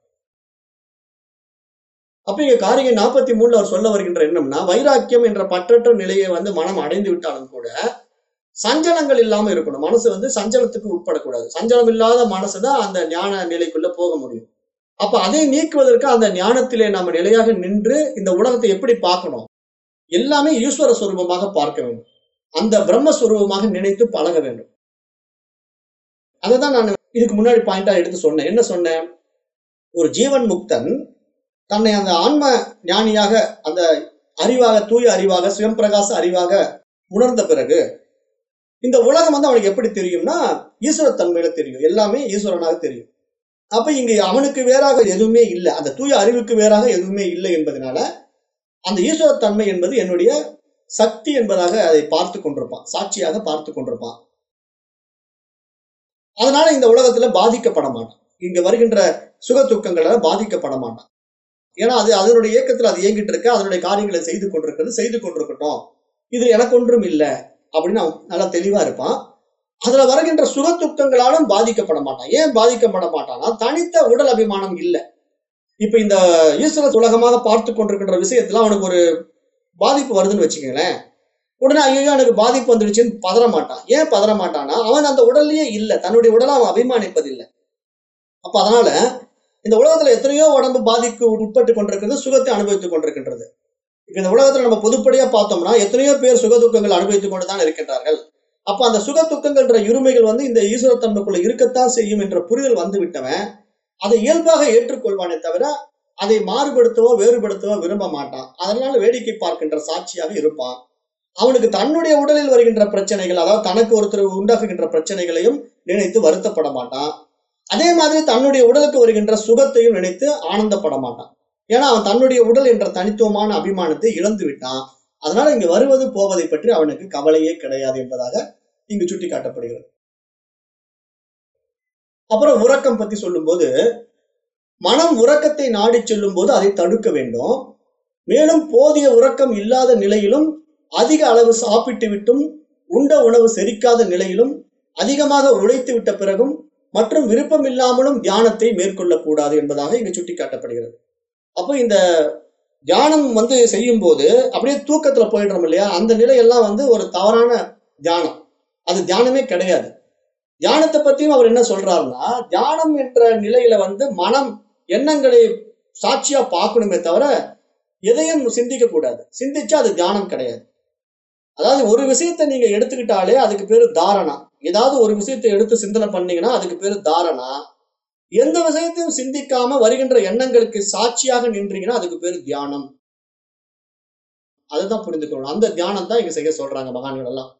அப்ப இங்க காரிகை நாற்பத்தி மூணுல அவர் சொல்ல வருகின்ற என்னம்னா வைராக்கியம் என்ற பற்றற்ற நிலையை வந்து மனம் அடைந்து விட்டாலும் கூட சஞ்சலங்கள் இல்லாம இருக்கணும் மனசு வந்து சஞ்சலத்துக்கு உட்படக்கூடாது சஞ்சலம் இல்லாத மனசுதான் அந்த ஞான நிலைக்குள்ள போக முடியும் அப்ப அதை நீக்குவதற்கு அந்த ஞானத்திலே நாம நிலையாக நின்று இந்த உலகத்தை எப்படி பார்க்கணும் எல்லாமே ஈஸ்வர சுரூபமாக பார்க்க வேண்டும் அந்த பிரம்மஸ்வரூபமாக நினைத்து பழக வேண்டும் தான் நான் இதுக்கு முன்னாடி பாயிண்டா எடுத்து சொன்னேன் என்ன சொன்னேன் ஒரு ஜீவன் முக்தன் தன்னை அந்த ஆன்ம ஞானியாக அந்த அறிவாக தூய அறிவாக சுயம்பிரகாச அறிவாக உணர்ந்த பிறகு இந்த உலகம் வந்து அவனுக்கு எப்படி தெரியும்னா ஈஸ்வரத்தன்மையில தெரியும் எல்லாமே ஈஸ்வரனாக தெரியும் அப்ப இங்க அவனுக்கு வேறாக எதுவுமே இல்லை அந்த தூய அறிவுக்கு வேறாக எதுவுமே இல்லை என்பதனால அந்த ஈஸ்வரத்தன்மை என்பது என்னுடைய சக்தி என்பதாக அதை பார்த்து கொண்டிருப்பான் சாட்சியாக பார்த்து கொண்டிருப்பான் அதனால இந்த உலகத்துல பாதிக்கப்பட மாட்டான் இங்க வருகின்ற சுக துக்கங்களால பாதிக்கப்பட மாட்டான் ஏன்னா அது அதனுடைய இயக்கத்துல அது இயங்கிட்டு இருக்கு அதனுடைய காரியங்களை செய்து கொண்டிருக்கிறது செய்து கொண்டிருக்கட்டும் இது எனக்கு ஒன்றும் இல்லை அப்படின்னு அவன் நல்லா தெளிவா இருப்பான் அதுல வருகின்ற சுக துக்கங்களாலும் பாதிக்கப்பட மாட்டான் ஏன் பாதிக்கப்பட மாட்டான்னா தனித்த உடல் அபிமானம் இல்லை இப்ப இந்த ஈஸ்வர உலகமாக பார்த்து கொண்டிருக்கின்ற விஷயத்துல அவனுக்கு ஒரு பாதிப்பு வருதுன்னு வச்சுக்கோங்களேன் உடனே ஐயோ எனக்கு பாதிப்பு வந்துடுச்சுன்னு பதற மாட்டான் ஏன் பதற மாட்டான்னா அவன் அந்த உடல்லயே இல்லை தன்னுடைய உடலை அவன் அபிமானிப்பதில்லை அப்ப அதனால இந்த உலகத்துல எத்தனையோ உடம்பு பாதிக்கு உட்பட்டு கொண்டிருக்கிறது சுகத்தை அனுபவித்துக் கொண்டிருக்கின்றது இப்ப இந்த உலகத்துல நம்ம பொதுப்படியா பார்த்தோம்னா எத்தனையோ பேர் சுக துக்கங்கள் அனுபவித்துக் கொண்டுதான் இருக்கின்றார்கள் அப்ப அந்த சுக துக்கங்கள்ன்ற இருமைகள் வந்து இந்த ஈஸ்வரத்தன்மைக்குள்ள இருக்கத்தான் செய்யும் என்ற புரிதல் வந்து விட்டவன் அதை இயல்பாக ஏற்றுக்கொள்வானே தவிர அதை மாறுபடுத்தவோ வேறுபடுத்தவோ விரும்ப மாட்டான் அதனால வேடிக்கை பார்க்கின்ற சாட்சியாக இருப்பான் அவனுக்கு தன்னுடைய உடலில் வருகின்ற பிரச்சனைகள் அதாவது தனக்கு ஒருத்தர் உண்டாக்குகின்ற பிரச்சனைகளையும் நினைத்து வருத்தப்பட மாட்டான் அதே மாதிரி தன்னுடைய உடலுக்கு வருகின்ற சுகத்தையும் நினைத்து ஆனந்தப்பட மாட்டான் ஏன்னா அவன் தன்னுடைய உடல் என்ற தனித்துவமான அபிமானத்தை இழந்து விட்டான் அதனால இங்கு வருவது போவதை பற்றி அவனுக்கு கவலையே கிடையாது என்பதாக இங்கு சுட்டி காட்டப்படுகிறது அப்புறம் உறக்கம் பத்தி சொல்லும்போது மனம் உறக்கத்தை நாடி செல்லும் போது அதை தடுக்க வேண்டும் மேலும் போதிய உறக்கம் இல்லாத நிலையிலும் அதிக அளவு சாப்பிட்டு விட்டும் உண்ட உணவு செரிக்காத நிலையிலும் அதிகமாக உழைத்து விட்ட பிறகும் மற்றும் விருப்பம் இல்லாமலும் தியானத்தை மேற்கொள்ளக்கூடாது என்பதாக இங்கு சுட்டிக்காட்டப்படுகிறது அப்போ இந்த தியானம் வந்து செய்யும் போது அப்படியே தூக்கத்துல போயிடுறோம் இல்லையா அந்த நிலையெல்லாம் வந்து ஒரு தவறான தியானம் அது தியானமே கிடையாது தியானத்தை பத்தியும் அவர் என்ன சொல்றாருன்னா தியானம் என்ற நிலையில வந்து மனம் எண்ணங்களை சாட்சியா பார்க்கணுமே தவிர எதையும் சிந்திக்க கூடாது சிந்திச்சா அது தியானம் கிடையாது அதாவது ஒரு விஷயத்தை நீங்க எடுத்துக்கிட்டாலே அதுக்கு பேரு தாரணா ஏதாவது ஒரு விஷயத்தை எடுத்து சிந்தனை பண்ணீங்கன்னா அதுக்கு பேரு தாரணா எந்த விஷயத்தையும் சிந்திக்காம வருகின்ற எண்ணங்களுக்கு சாட்சியாக நின்றீங்கன்னா அதுக்கு பேரு தியானம் அதுதான் புரிந்துக்கணும் அந்த தியானம் தான் இங்க செய்ய சொல்றாங்க மகான்கள் எல்லாம்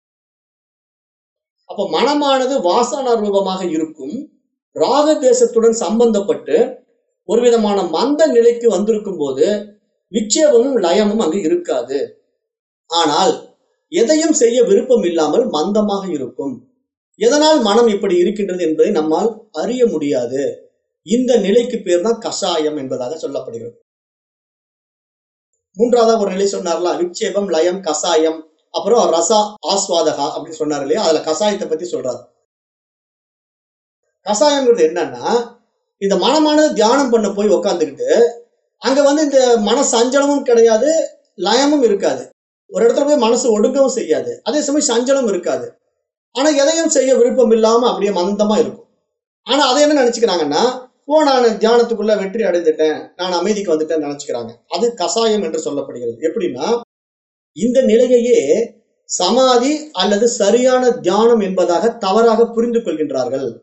அப்ப மனமானது வாசனா ரூபமாக இருக்கும் ராக தேசத்துடன் சம்பந்தப்பட்டு ஒரு விதமான மந்த நிலைக்கு வந்திருக்கும் போது விட்சேபமும் லயமும் அங்கு இருக்காது ஆனால் எதையும் செய்ய விருப்பம் இல்லாமல் மந்தமாக இருக்கும் எதனால் மனம் இப்படி இருக்கின்றது என்பதை நம்மால் அறிய முடியாது இந்த நிலைக்கு பேர் தான் கஷாயம் என்பதாக சொல்லப்படுகிறது மூன்றாவதா ஒரு நிலை சொன்னார்ல விட்சேபம் லயம் கஷாயம் அப்புறம் ரசா ஆஸ்வாதகா அப்படின்னு சொன்னார் இல்லையா அதுல கஷாயத்தை பத்தி சொல்றாரு கஷாயம்ங்கிறது என்னன்னா இந்த மனமானது தியானம் பண்ண போய் உக்காந்துக்கிட்டு அங்க வந்து இந்த மன சஞ்சலமும் கிடையாது லயமும் இருக்காது ஒரு இடத்துல போய் மனசு ஒடுங்கவும் செய்யாது அதே சமயம் சஞ்சலம் இருக்காது ஆனா எதையும் செய்ய விருப்பம் இல்லாம அப்படியே மந்தமா இருக்கும் ஆனா அதை என்ன நினைச்சுக்கிறாங்கன்னா ஓ நான் தியானத்துக்குள்ள வெற்றி அடைந்துட்டேன் நான் அமைதிக்கு வந்துட்டேன்னு நினைச்சுக்கிறாங்க அது கசாயம் என்று சொல்லப்படுகிறது எப்படின்னா இந்த நிலையையே சமாதி அல்லது சரியான தியானம் என்பதாக தவறாக புரிந்து கொள்கின்றார்கள்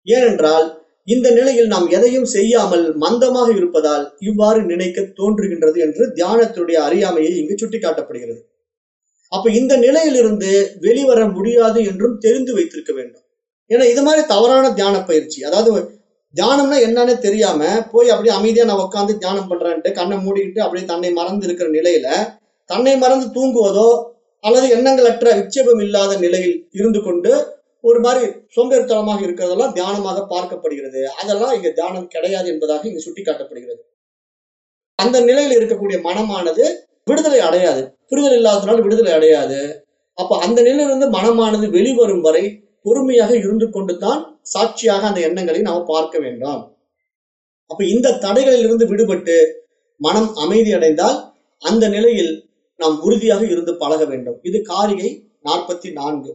ஏனென்றால் இந்த நிலையில் நாம் எதையும் செய்யாமல் மந்தமாக இருப்பதால் இவ்வாறு நினைக்க தோன்றுகின்றது என்று தியானத்தினுடைய அறியாமையை இங்கு சுட்டிக்காட்டப்படுகிறது அப்ப இந்த நிலையிலிருந்து வெளிவர முடியாது என்றும் தெரிந்து வைத்திருக்க வேண்டும் ஏன்னா இது மாதிரி தவறான தியான பயிற்சி அதாவது தியானம்னா என்னன்னு தெரியாம போய் அப்படியே அமைதியா நான் உட்காந்து தியானம் பண்றேன்ட்டு கண்ணை மூடிக்கிட்டு அப்படியே தன்னை மறந்து இருக்கிற நிலையில தன்னை மறந்து தூங்குவதோ அல்லது எண்ணங்களற்ற விட்சேபம் இல்லாத நிலையில் இருந்து கொண்டு ஒரு மாதிரி சோம்பேறித்தனமாக இருக்கிறதெல்லாம் தியானமாக பார்க்கப்படுகிறது அதெல்லாம் இங்க தியானம் கிடையாது என்பதாக இங்கு சுட்டிக்காட்டப்படுகிறது அந்த நிலையில் இருக்கக்கூடிய மனமானது விடுதலை அடையாது புரிதல் இல்லாததுனால விடுதலை அடையாது அப்ப அந்த நிலையிலிருந்து மனமானது வெளிவரும் வரை பொறுமையாக இருந்து கொண்டு தான் சாட்சியாக அந்த எண்ணங்களை நாம் பார்க்க வேண்டும் அப்ப இந்த தடைகளில் இருந்து விடுபட்டு மனம் அமைதி அடைந்தால் அந்த நிலையில் நாம் உறுதியாக இருந்து பழக வேண்டும் இது காரிகை நாற்பத்தி நான்கு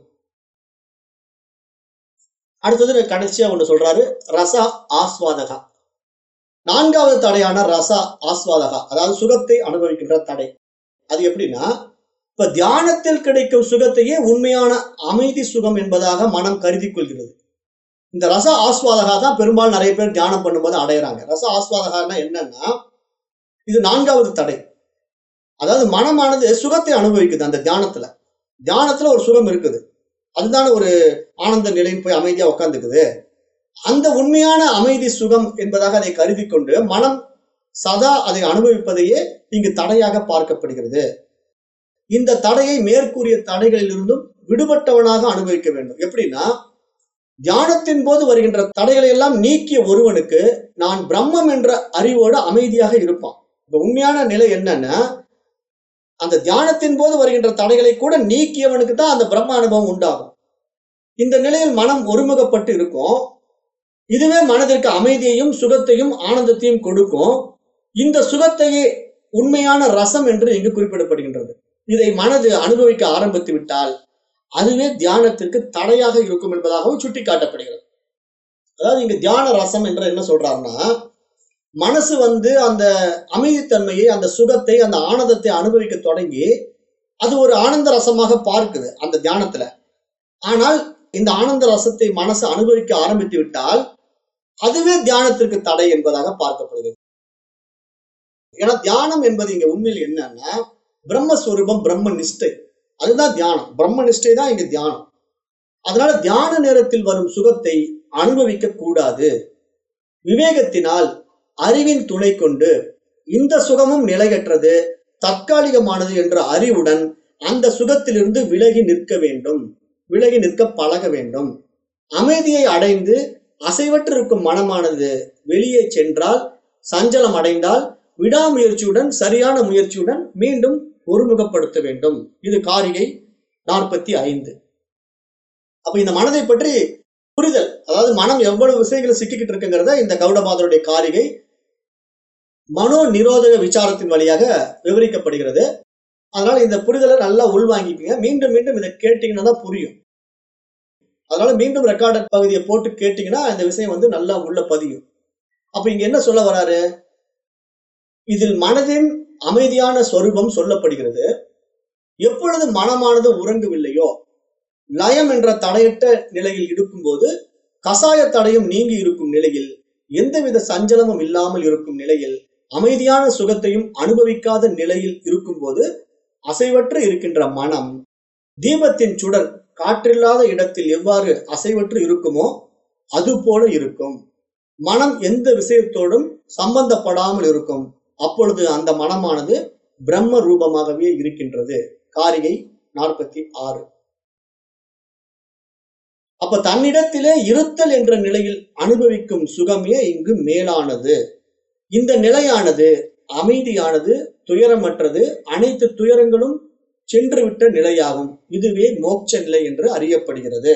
அடுத்தது கடைசியா ஒண்ணு சொல்றாரு ரச ஆஸ்வாதகா நான்காவது தடையான ரச ஆஸ்வாதகா அதாவது சுகத்தை அனுபவிக்கின்ற தடை அது எப்படின்னா இப்ப தியானத்தில் கிடைக்கும் சுகத்தையே உண்மையான அமைதி சுகம் என்பதாக மனம் கருதி கொள்கிறது இந்த ரச ஆஸ்வாதகா தான் பெரும்பாலும் நிறைய பேர் தியானம் பண்ணும்போது அடையிறாங்க ரச ஆஸ்வாதகான்னா என்னன்னா இது நான்காவது தடை அதாவது மனமானது சுகத்தை அனுபவிக்குது அந்த தியானத்துல தியானத்துல ஒரு சுகம் இருக்குது அதுதானே ஒரு ஆனந்த நிலையில் போய் அமைதியா உட்காந்துக்குது அந்த உண்மையான அமைதி சுகம் என்பதாக அதை கருதி கொண்டு மனம் சதா அதை அனுபவிப்பதையே இங்கு தடையாக பார்க்கப்படுகிறது இந்த தடையை மேற்கூறிய தடைகளில் இருந்தும் விடுபட்டவனாக அனுபவிக்க வேண்டும் எப்படின்னா தியானத்தின் போது வருகின்ற தடைகளை எல்லாம் நீக்கிய ஒருவனுக்கு நான் பிரம்மம் என்ற அறிவோடு அமைதியாக இருப்பான் இப்ப உண்மையான நிலை என்னன்னா அந்த தியானத்தின் போது வருகின்ற தடைகளை கூட நீக்கியவனுக்கு தான் அந்த பிரம்ம அனுபவம் உண்டாகும் இந்த நிலையில் மனம் ஒருமுகப்பட்டு இருக்கும் இதுவே மனதிற்கு அமைதியையும் சுகத்தையும் ஆனந்தத்தையும் கொடுக்கும் இந்த சுகத்தையே உண்மையான ரசம் என்று இங்கு குறிப்பிடப்படுகின்றது இதை மனது அனுபவிக்க ஆரம்பித்து விட்டால் அதுவே தியானத்திற்கு தடையாக இருக்கும் என்பதாகவும் சுட்டிக்காட்டப்படுகிறது அதாவது இங்க தியான ரசம் என்ற என்ன சொல்றாருன்னா மனசு வந்து அந்த அமைதித்தன்மையை அந்த சுகத்தை அந்த ஆனந்தத்தை அனுபவிக்க தொடங்கி அது ஒரு ஆனந்த ரசமாக பார்க்குது அந்த தியானத்துல ஆனால் இந்த ஆனந்த ரசத்தை மனசு அனுபவிக்க ஆரம்பித்து விட்டால் அதுவே தியானத்திற்கு தடை என்பதாக பார்க்கப்படுகிறது ஏன்னா தியானம் என்பது இங்க உண்மையில் என்னன்னா பிரம்மஸ்வரூபம் பிரம்ம நிஷ்டை அதுதான் தியானம் பிரம்ம நிஷ்டை தான் இங்க தியானம் அதனால தியான நேரத்தில் வரும் சுகத்தை அனுபவிக்க கூடாது விவேகத்தினால் அறிவின் துணை கொண்டு இந்த சுகமும் நிலையற்றது தற்காலிகமானது என்ற அறிவுடன் அந்த சுகத்திலிருந்து விலகி நிற்க வேண்டும் விலகி நிற்க பழக வேண்டும் அமைதியை அடைந்து அசைவற்றிருக்கும் மனமானது வெளியே சென்றால் சஞ்சலம் அடைந்தால் விடாமுயற்சியுடன் சரியான முயற்சியுடன் மீண்டும் ஒருமுகப்படுத்த வேண்டும் இது காரிகை நாற்பத்தி ஐந்து அப்ப இந்த மனதை பற்றி புரிதல் அதாவது மனம் எவ்வளவு விஷயங்களை சிக்கிக்கிட்டு இருக்குங்கிறத இந்த கௌடபாதருடைய காரிகை மனோ நிரோதக விசாரத்தின் வழியாக விவரிக்கப்படுகிறது அதனால இந்த புரிதலை நல்லா உள்வாங்கிக்கங்க மீண்டும் மீண்டும் இதை கேட்டீங்கன்னா தான் புரியும் அதனால மீண்டும் ரெக்கார்டட் பகுதியை போட்டு கேட்டீங்கன்னா இந்த விஷயம் வந்து நல்லா உள்ள பதியும் அப்ப இங்க என்ன சொல்ல வராரு இதில் மனதின் அமைதியான சொரூபம் சொல்லப்படுகிறது எப்பொழுது மனமானது உறங்கவில்லையோ லயம் என்ற தடையற்ற நிலையில் இருக்கும்போது கசாய தடையும் நீங்கி இருக்கும் நிலையில் எந்தவித சஞ்சலமும் இல்லாமல் இருக்கும் நிலையில் அமைதியான சுகத்தையும் அனுபவிக்காத நிலையில் இருக்கும்போது அசைவற்று இருக்கின்ற மனம் தீபத்தின் சுடர் காற்றில்லாத இடத்தில் எவ்வாறு அசைவற்று இருக்குமோ அது போல இருக்கும் மனம் எந்த விஷயத்தோடும் சம்பந்தப்படாமல் இருக்கும் அப்பொழுது அந்த மனமானது பிரம்ம ரூபமாகவே இருக்கின்றது காரிகை நாற்பத்தி ஆறு அப்ப தன்னிடத்திலே இருத்தல் என்ற நிலையில் அனுபவிக்கும் சுகமே இங்கு மேலானது இந்த நிலையானது அமைதியானது துயரமற்றது அனைத்து துயரங்களும் சென்றுவிட்ட நிலையாகும் இதுவே மோட்ச நிலை என்று அறியப்படுகிறது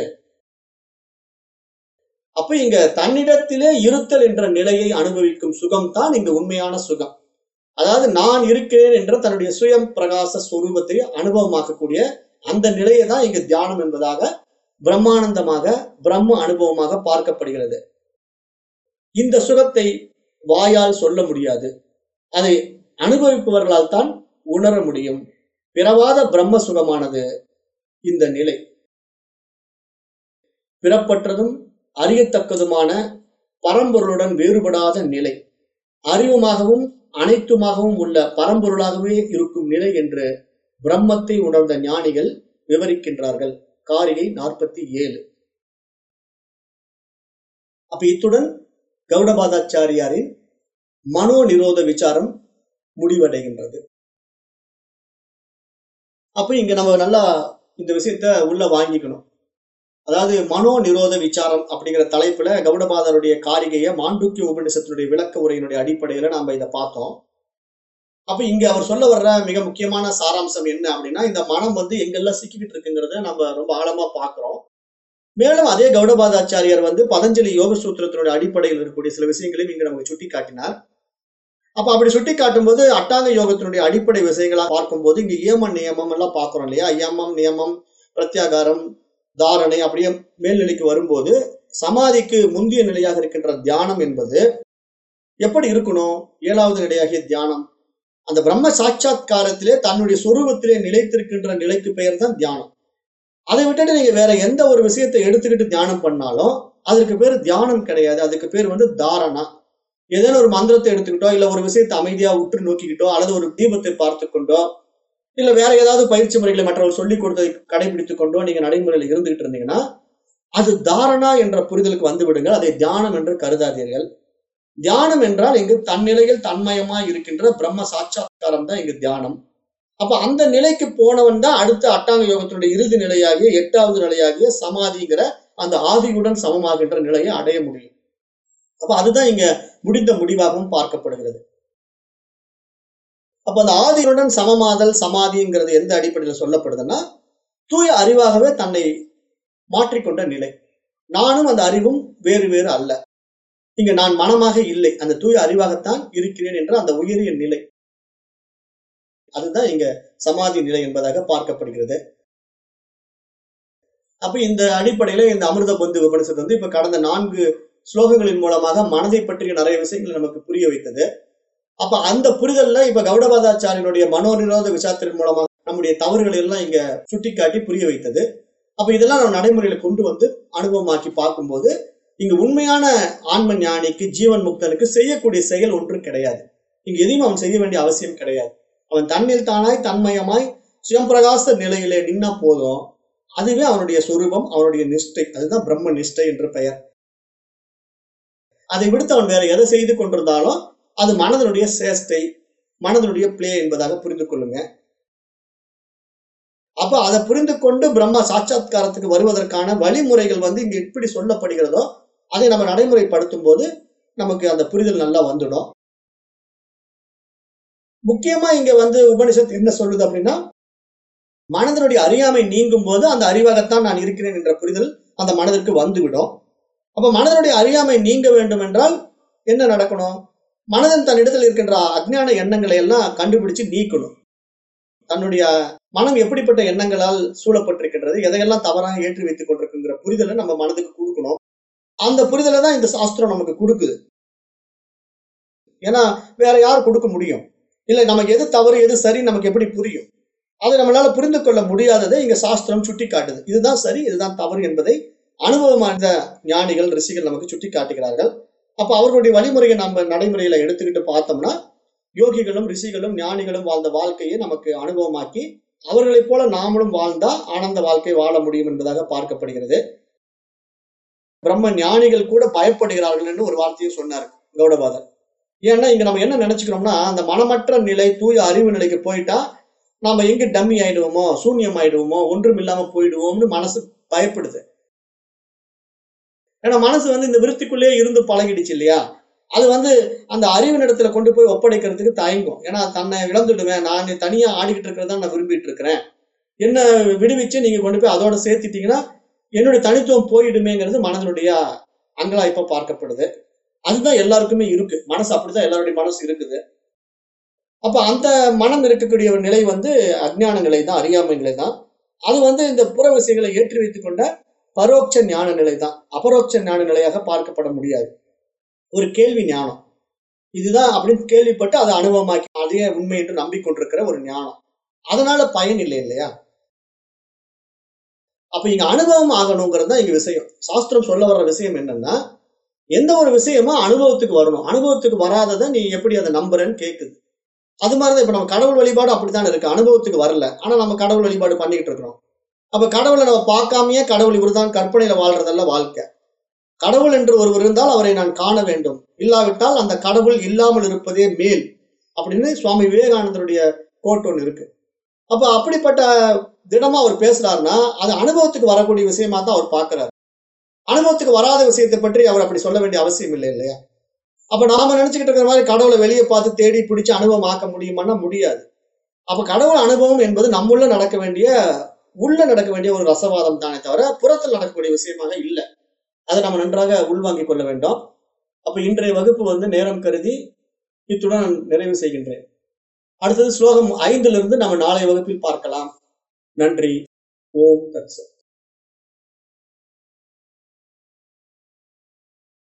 அப்ப இங்க தன்னிடத்திலே இருத்தல் என்ற நிலையை அனுபவிக்கும் சுகம் தான் இங்க உண்மையான சுகம் அதாவது நான் இருக்கிறேன் என்ற தன்னுடைய சுயம் பிரகாச ஸ்வரூபத்தை அனுபவமாக்கக்கூடிய அந்த நிலையை தான் இங்க தியானம் என்பதாக பிரம்மானந்தமாக பிரம்ம அனுபவமாக பார்க்கப்படுகிறது இந்த சுகத்தை வாயால் சொல்ல முடியாது அதை அனுபவிப்பவர்களால் தான் உணர முடியும் பிறவாத பிரம்ம சுகமானது இந்த நிலை பிறப்பற்றதும் அறியத்தக்கதுமான பரம்பொருளுடன் வேறுபடாத நிலை அறிவுமாகவும் அனைத்துமாகவும் உள்ள பரம்பொருளாகவே இருக்கும் நிலை என்று பிரம்மத்தை உணர்ந்த ஞானிகள் விவரிக்கின்றார்கள் காரிகை நாற்பத்தி ஏழு அப்ப இத்துடன் கௌடபாதாச்சாரியாரின் மனோ நிரோத விசாரம் முடிவடைகின்றது அப்ப இங்க நம்ம நல்லா இந்த விஷயத்த உள்ள வாங்கிக்கணும் அதாவது மனோ நிரோத விசாரம் அப்படிங்கிற தலைப்புல கௌடபாதருடைய காரிகைய மாண்டூக்கிய உபநிஷத்தினுடைய விளக்க உரையினுடைய அடிப்படையில நாம இதை பார்த்தோம் அப்ப இங்க அவர் சொல்ல வர்ற மிக முக்கியமான சாராம்சம் என்ன அப்படின்னா இந்த மனம் வந்து எங்கெல்லாம் சிக்கிக்கிட்டு இருக்குங்கிறத நம்ம ரொம்ப ஆழமா பாக்குறோம் மேலும் அதே கௌடபாதாச்சாரியார் வந்து பதஞ்சலி யோக சூத்திரத்தினுடைய அடிப்படையில் இருக்கக்கூடிய சில விஷயங்களையும் இங்க நமக்கு சுட்டி காட்டினார் அப்ப அப்படி சுட்டி காட்டும் போது அட்டாங்க யோகத்தினுடைய அடிப்படை விஷயங்களா பார்க்கும்போது இங்க ஏம நியமம் எல்லாம் பார்க்கிறோம் இல்லையா யமம் நியமம் பிரத்யாகாரம் தாரணை அப்படியே மேல்நிலைக்கு வரும்போது சமாதிக்கு முந்தைய நிலையாக இருக்கின்ற தியானம் என்பது எப்படி இருக்கணும் ஏழாவது நிலையாகிய தியானம் அந்த பிரம்ம சாட்சா்காரத்திலே தன்னுடைய சொரூபத்திலே நிலைத்திருக்கின்ற நிலைக்கு பெயர் தான் தியானம் அதை விட்டுட்டு நீங்க வேற எந்த ஒரு விஷயத்தை எடுத்துக்கிட்டு தியானம் பண்ணாலும் அதற்கு பேர் தியானம் கிடையாது அதுக்கு பேர் வந்து தாரணா ஏதேனும் ஒரு மந்திரத்தை எடுத்துக்கிட்டோ இல்ல ஒரு விஷயத்தை அமைதியா உற்று நோக்கிக்கிட்டோ அல்லது ஒரு தீபத்தை பார்த்து கொண்டோ இல்ல வேற ஏதாவது பயிற்சி முறைகளை மற்றவர்கள் சொல்லிக் கொடுத்ததை கடைபிடித்துக் கொண்டோ நீங்க நடைமுறையில் இருந்துகிட்டு இருந்தீங்கன்னா அது தாரணா என்ற புரிதலுக்கு வந்து விடுங்கள் அதை தியானம் என்று கருதாதீர்கள் தியானம் என்றால் இங்கு தன்னிலையில் தன்மயமாய் இருக்கின்ற பிரம்ம சாட்சா்காரம் தான் இங்கு தியானம் அப்ப அந்த நிலைக்கு போனவன் தான் அடுத்த அட்டாங்க யோகத்தினுடைய இறுதி நிலையாகிய எட்டாவது நிலையாகிய சமாதிங்கிற அந்த ஆதியுடன் சமமாகின்ற நிலையை அடைய முடியும் அப்ப அதுதான் இங்க முடிந்த முடிவாகவும் பார்க்கப்படுகிறது அப்ப அந்த ஆதியுடன் சமமாதல் சமாதிங்கிறது எந்த அடிப்படையில் சொல்லப்படுதுன்னா தூய அறிவாகவே தன்னை மாற்றிக்கொண்ட நிலை நானும் அந்த அறிவும் வேறு வேறு அல்ல இங்க நான் மனமாக இல்லை அந்த தூய அறிவாகத்தான் இருக்கிறேன் என்ற அந்த உயரிய நிலை அதுதான் இங்க சமாதி நிலை என்பதாக பார்க்கப்படுகிறது அப்ப இந்த அடிப்படையில இந்த அமிர்த பந்து உபனிஷத்து வந்து இப்ப கடந்த நான்கு ஸ்லோகங்களின் மூலமாக மனதை பற்றிய நிறைய விஷயங்களை நமக்கு புரிய வைத்தது அப்ப அந்த புரிதல்ல இப்ப கௌடபாதாச்சாரியனுடைய மனோநிரோத விசாரத்தின் மூலமாக நம்முடைய தவறுகளை எல்லாம் இங்க சுட்டிக்காட்டி புரிய வைத்தது அப்ப இதெல்லாம் நம்ம நடைமுறையில கொண்டு வந்து அனுபவமாக்கி பார்க்கும்போது இங்க உண்மையான ஆன்ம ஞானிக்கு ஜீவன் முக்தனுக்கு செய்யக்கூடிய செயல் ஒன்று கிடையாது இங்க எதையும் அவன் செய்ய வேண்டிய அவசியம் கிடையாது அவன் தன்னில் தானாய் தன்மயமாய் சுயம்பிரகாச நிலையிலே நின்னா போதும் அதுவே அவனுடைய சொரூபம் அவனுடைய நிஷ்டை அதுதான் பிரம்ம நிஷ்டை என்று பெயர் அதை விடுத்து அவன் வேற எதை செய்து கொண்டிருந்தாலும் அது மனதனுடைய சேஷ்டை மனதனுடைய பிளே என்பதாக புரிந்து கொள்ளுங்க அப்ப அதை புரிந்து கொண்டு பிரம்ம சாட்சாத்காரத்துக்கு வருவதற்கான வழிமுறைகள் வந்து இங்க எப்படி சொல்லப்படுகிறதோ அதை நம்ம நடைமுறைப்படுத்தும் போது நமக்கு அந்த புரிதல் நல்லா வந்துடும் முக்கியமா இங்க வந்து உபனிஷத் என்ன சொல்லுது அப்படின்னா மனதனுடைய அறியாமை நீங்கும் போது அந்த அறிவாகத்தான் நான் இருக்கிறேன் என்ற புரிதல் அந்த மனதிற்கு வந்துவிடும் அப்ப மனதனுடைய அறியாமை நீங்க வேண்டும் என்றால் என்ன நடக்கணும் மனதன் தன்னிடத்தில் இருக்கின்ற அஜ்ஞான எண்ணங்களை எல்லாம் கண்டுபிடிச்சு நீக்கணும் தன்னுடைய மனம் எப்படிப்பட்ட எண்ணங்களால் சூழப்பட்டிருக்கின்றது எதையெல்லாம் தவறாக ஏற்றி வைத்துக் கொண்டிருக்குங்கிற புரிதலை நம்ம மனதுக்கு கொடுக்கணும் அந்த புரிதலை தான் இந்த சாஸ்திரம் நமக்கு கொடுக்குது ஏன்னா வேற யார் கொடுக்க முடியும் இல்ல நமக்கு எது தவறு எது சரி நமக்கு எப்படி புரியும் அதை நம்மளால புரிந்து கொள்ள முடியாததை இங்க சாஸ்திரம் சுட்டி காட்டுது இதுதான் சரி இதுதான் தவறு என்பதை அனுபவமான ஞானிகள் ரிஷிகள் நமக்கு சுட்டி காட்டுகிறார்கள் அப்ப அவர்களுடைய வழிமுறையை நம்ம நடைமுறையில எடுத்துக்கிட்டு பார்த்தோம்னா யோகிகளும் ரிஷிகளும் ஞானிகளும் வாழ்ந்த வாழ்க்கையை நமக்கு அனுபவமாக்கி அவர்களைப் போல நாமளும் வாழ்ந்தா ஆனந்த வாழ்க்கை வாழ முடியும் என்பதாக பார்க்கப்படுகிறது பிரம்ம ஞானிகள் கூட பயப்படுகிறார்கள் என்று ஒரு வார்த்தையை சொன்னார் கௌடபாதர் ஏன்னா இங்க நம்ம என்ன நினைச்சுக்கிறோம்னா அந்த மனமற்ற நிலை தூய அறிவு நிலைக்கு போயிட்டா நாம எங்க டம்மி ஆயிடுவோமோ சூன்யம் ஆயிடுவோமோ ஒன்றும் இல்லாம போயிடுவோம்னு மனசு பயப்படுது ஏன்னா மனசு வந்து இந்த விருத்திக்குள்ளேயே இருந்து பழகிடுச்சு இல்லையா அது வந்து அந்த அறிவின் இடத்துல கொண்டு போய் ஒப்படைக்கிறதுக்கு தயங்கும் ஏன்னா தன்னை இழந்துடுவேன் நான் தனியா ஆடிக்கிட்டு இருக்கிறதா நான் விரும்பிட்டு இருக்கிறேன் என்ன விடுவிச்சு நீங்க கொண்டு போய் அதோட சேர்த்துட்டீங்கன்னா என்னுடைய தனித்துவம் போயிடுமேங்கிறது மனதனுடைய அங்கலாய்ப்பா பார்க்கப்படுது அதுதான் எல்லாருக்குமே இருக்கு மனசு அப்படிதான் எல்லாருடைய மனசு இருக்குது அப்ப அந்த மனம் இருக்கக்கூடிய ஒரு நிலை வந்து அஜ்ஞான நிலை தான் அறியாமை நிலை தான் அது வந்து இந்த புற விஷயங்களை ஏற்றி வைத்துக் கொண்ட பரோட்ச ஞான நிலை தான் அபரோட்ச ஞான நிலையாக பார்க்கப்பட முடியாது ஒரு கேள்வி ஞானம் இதுதான் அப்படின்னு கேள்விப்பட்டு அதை அனுபவமாக்கி அதையே உண்மை என்று நம்பிக்கொண்டிருக்கிற ஒரு ஞானம் அதனால பயன் இல்லை இல்லையா அப்ப இங்க அனுபவம் ஆகணுங்கிறது தான் இங்க விஷயம் சாஸ்திரம் சொல்ல வர்ற விஷயம் என்னன்னா எந்த ஒரு விஷயமும் அனுபவத்துக்கு வரணும் அனுபவத்துக்கு வராததை நீ எப்படி அதை நம்புறேன்னு கேக்குது அது மாதிரிதான் இப்ப நம்ம கடவுள் வழிபாடு அப்படித்தான் இருக்கு அனுபவத்துக்கு வரல ஆனா நம்ம கடவுள் வழிபாடு பண்ணிக்கிட்டு இருக்கிறோம் அப்ப கடவுளை நம்ம பார்க்காமயே கடவுள் இவர்தான் கற்பனையில வாழ்றதல்ல வாழ்க்கை கடவுள் என்று ஒருவர் இருந்தால் அவரை நான் காண வேண்டும் இல்லாவிட்டால் அந்த கடவுள் இல்லாமல் இருப்பதே மேல் அப்படின்னு சுவாமி விவேகானந்தருடைய கோட் ஒன்று இருக்கு அப்ப அப்படிப்பட்ட திடமா அவர் பேசுறாருன்னா அது அனுபவத்துக்கு வரக்கூடிய விஷயமா தான் அவர் பார்க்கிறார் அனுபவத்துக்கு வராத விஷயத்தை பற்றி அவர் அப்படி சொல்ல வேண்டிய அவசியம் இல்லை இல்லையா அப்ப நாம நினைச்சுக்கிட்டு இருக்கிற மாதிரி கடவுளை வெளியே பார்த்து தேடி பிடிச்சு அனுபவம் ஆக்க முடியுமான்னா முடியாது அப்ப கடவுள் அனுபவம் என்பது நம்முள்ள நடக்க வேண்டிய உள்ள நடக்க வேண்டிய ஒரு ரசவாதம் தானே தவிர புறத்தில் நடக்கக்கூடிய விஷயமாக இல்லை அதை நம்ம நன்றாக உள்வாங்கிக் கொள்ள வேண்டும் அப்ப இன்றைய வகுப்பு வந்து நேரம் கருதி இத்துடன் நான் நிறைவு செய்கின்றேன் அடுத்தது ஸ்லோகம் ஐந்திலிருந்து நம்ம நாளைய வகுப்பில் பார்க்கலாம் நன்றி ஓம் தத்சத்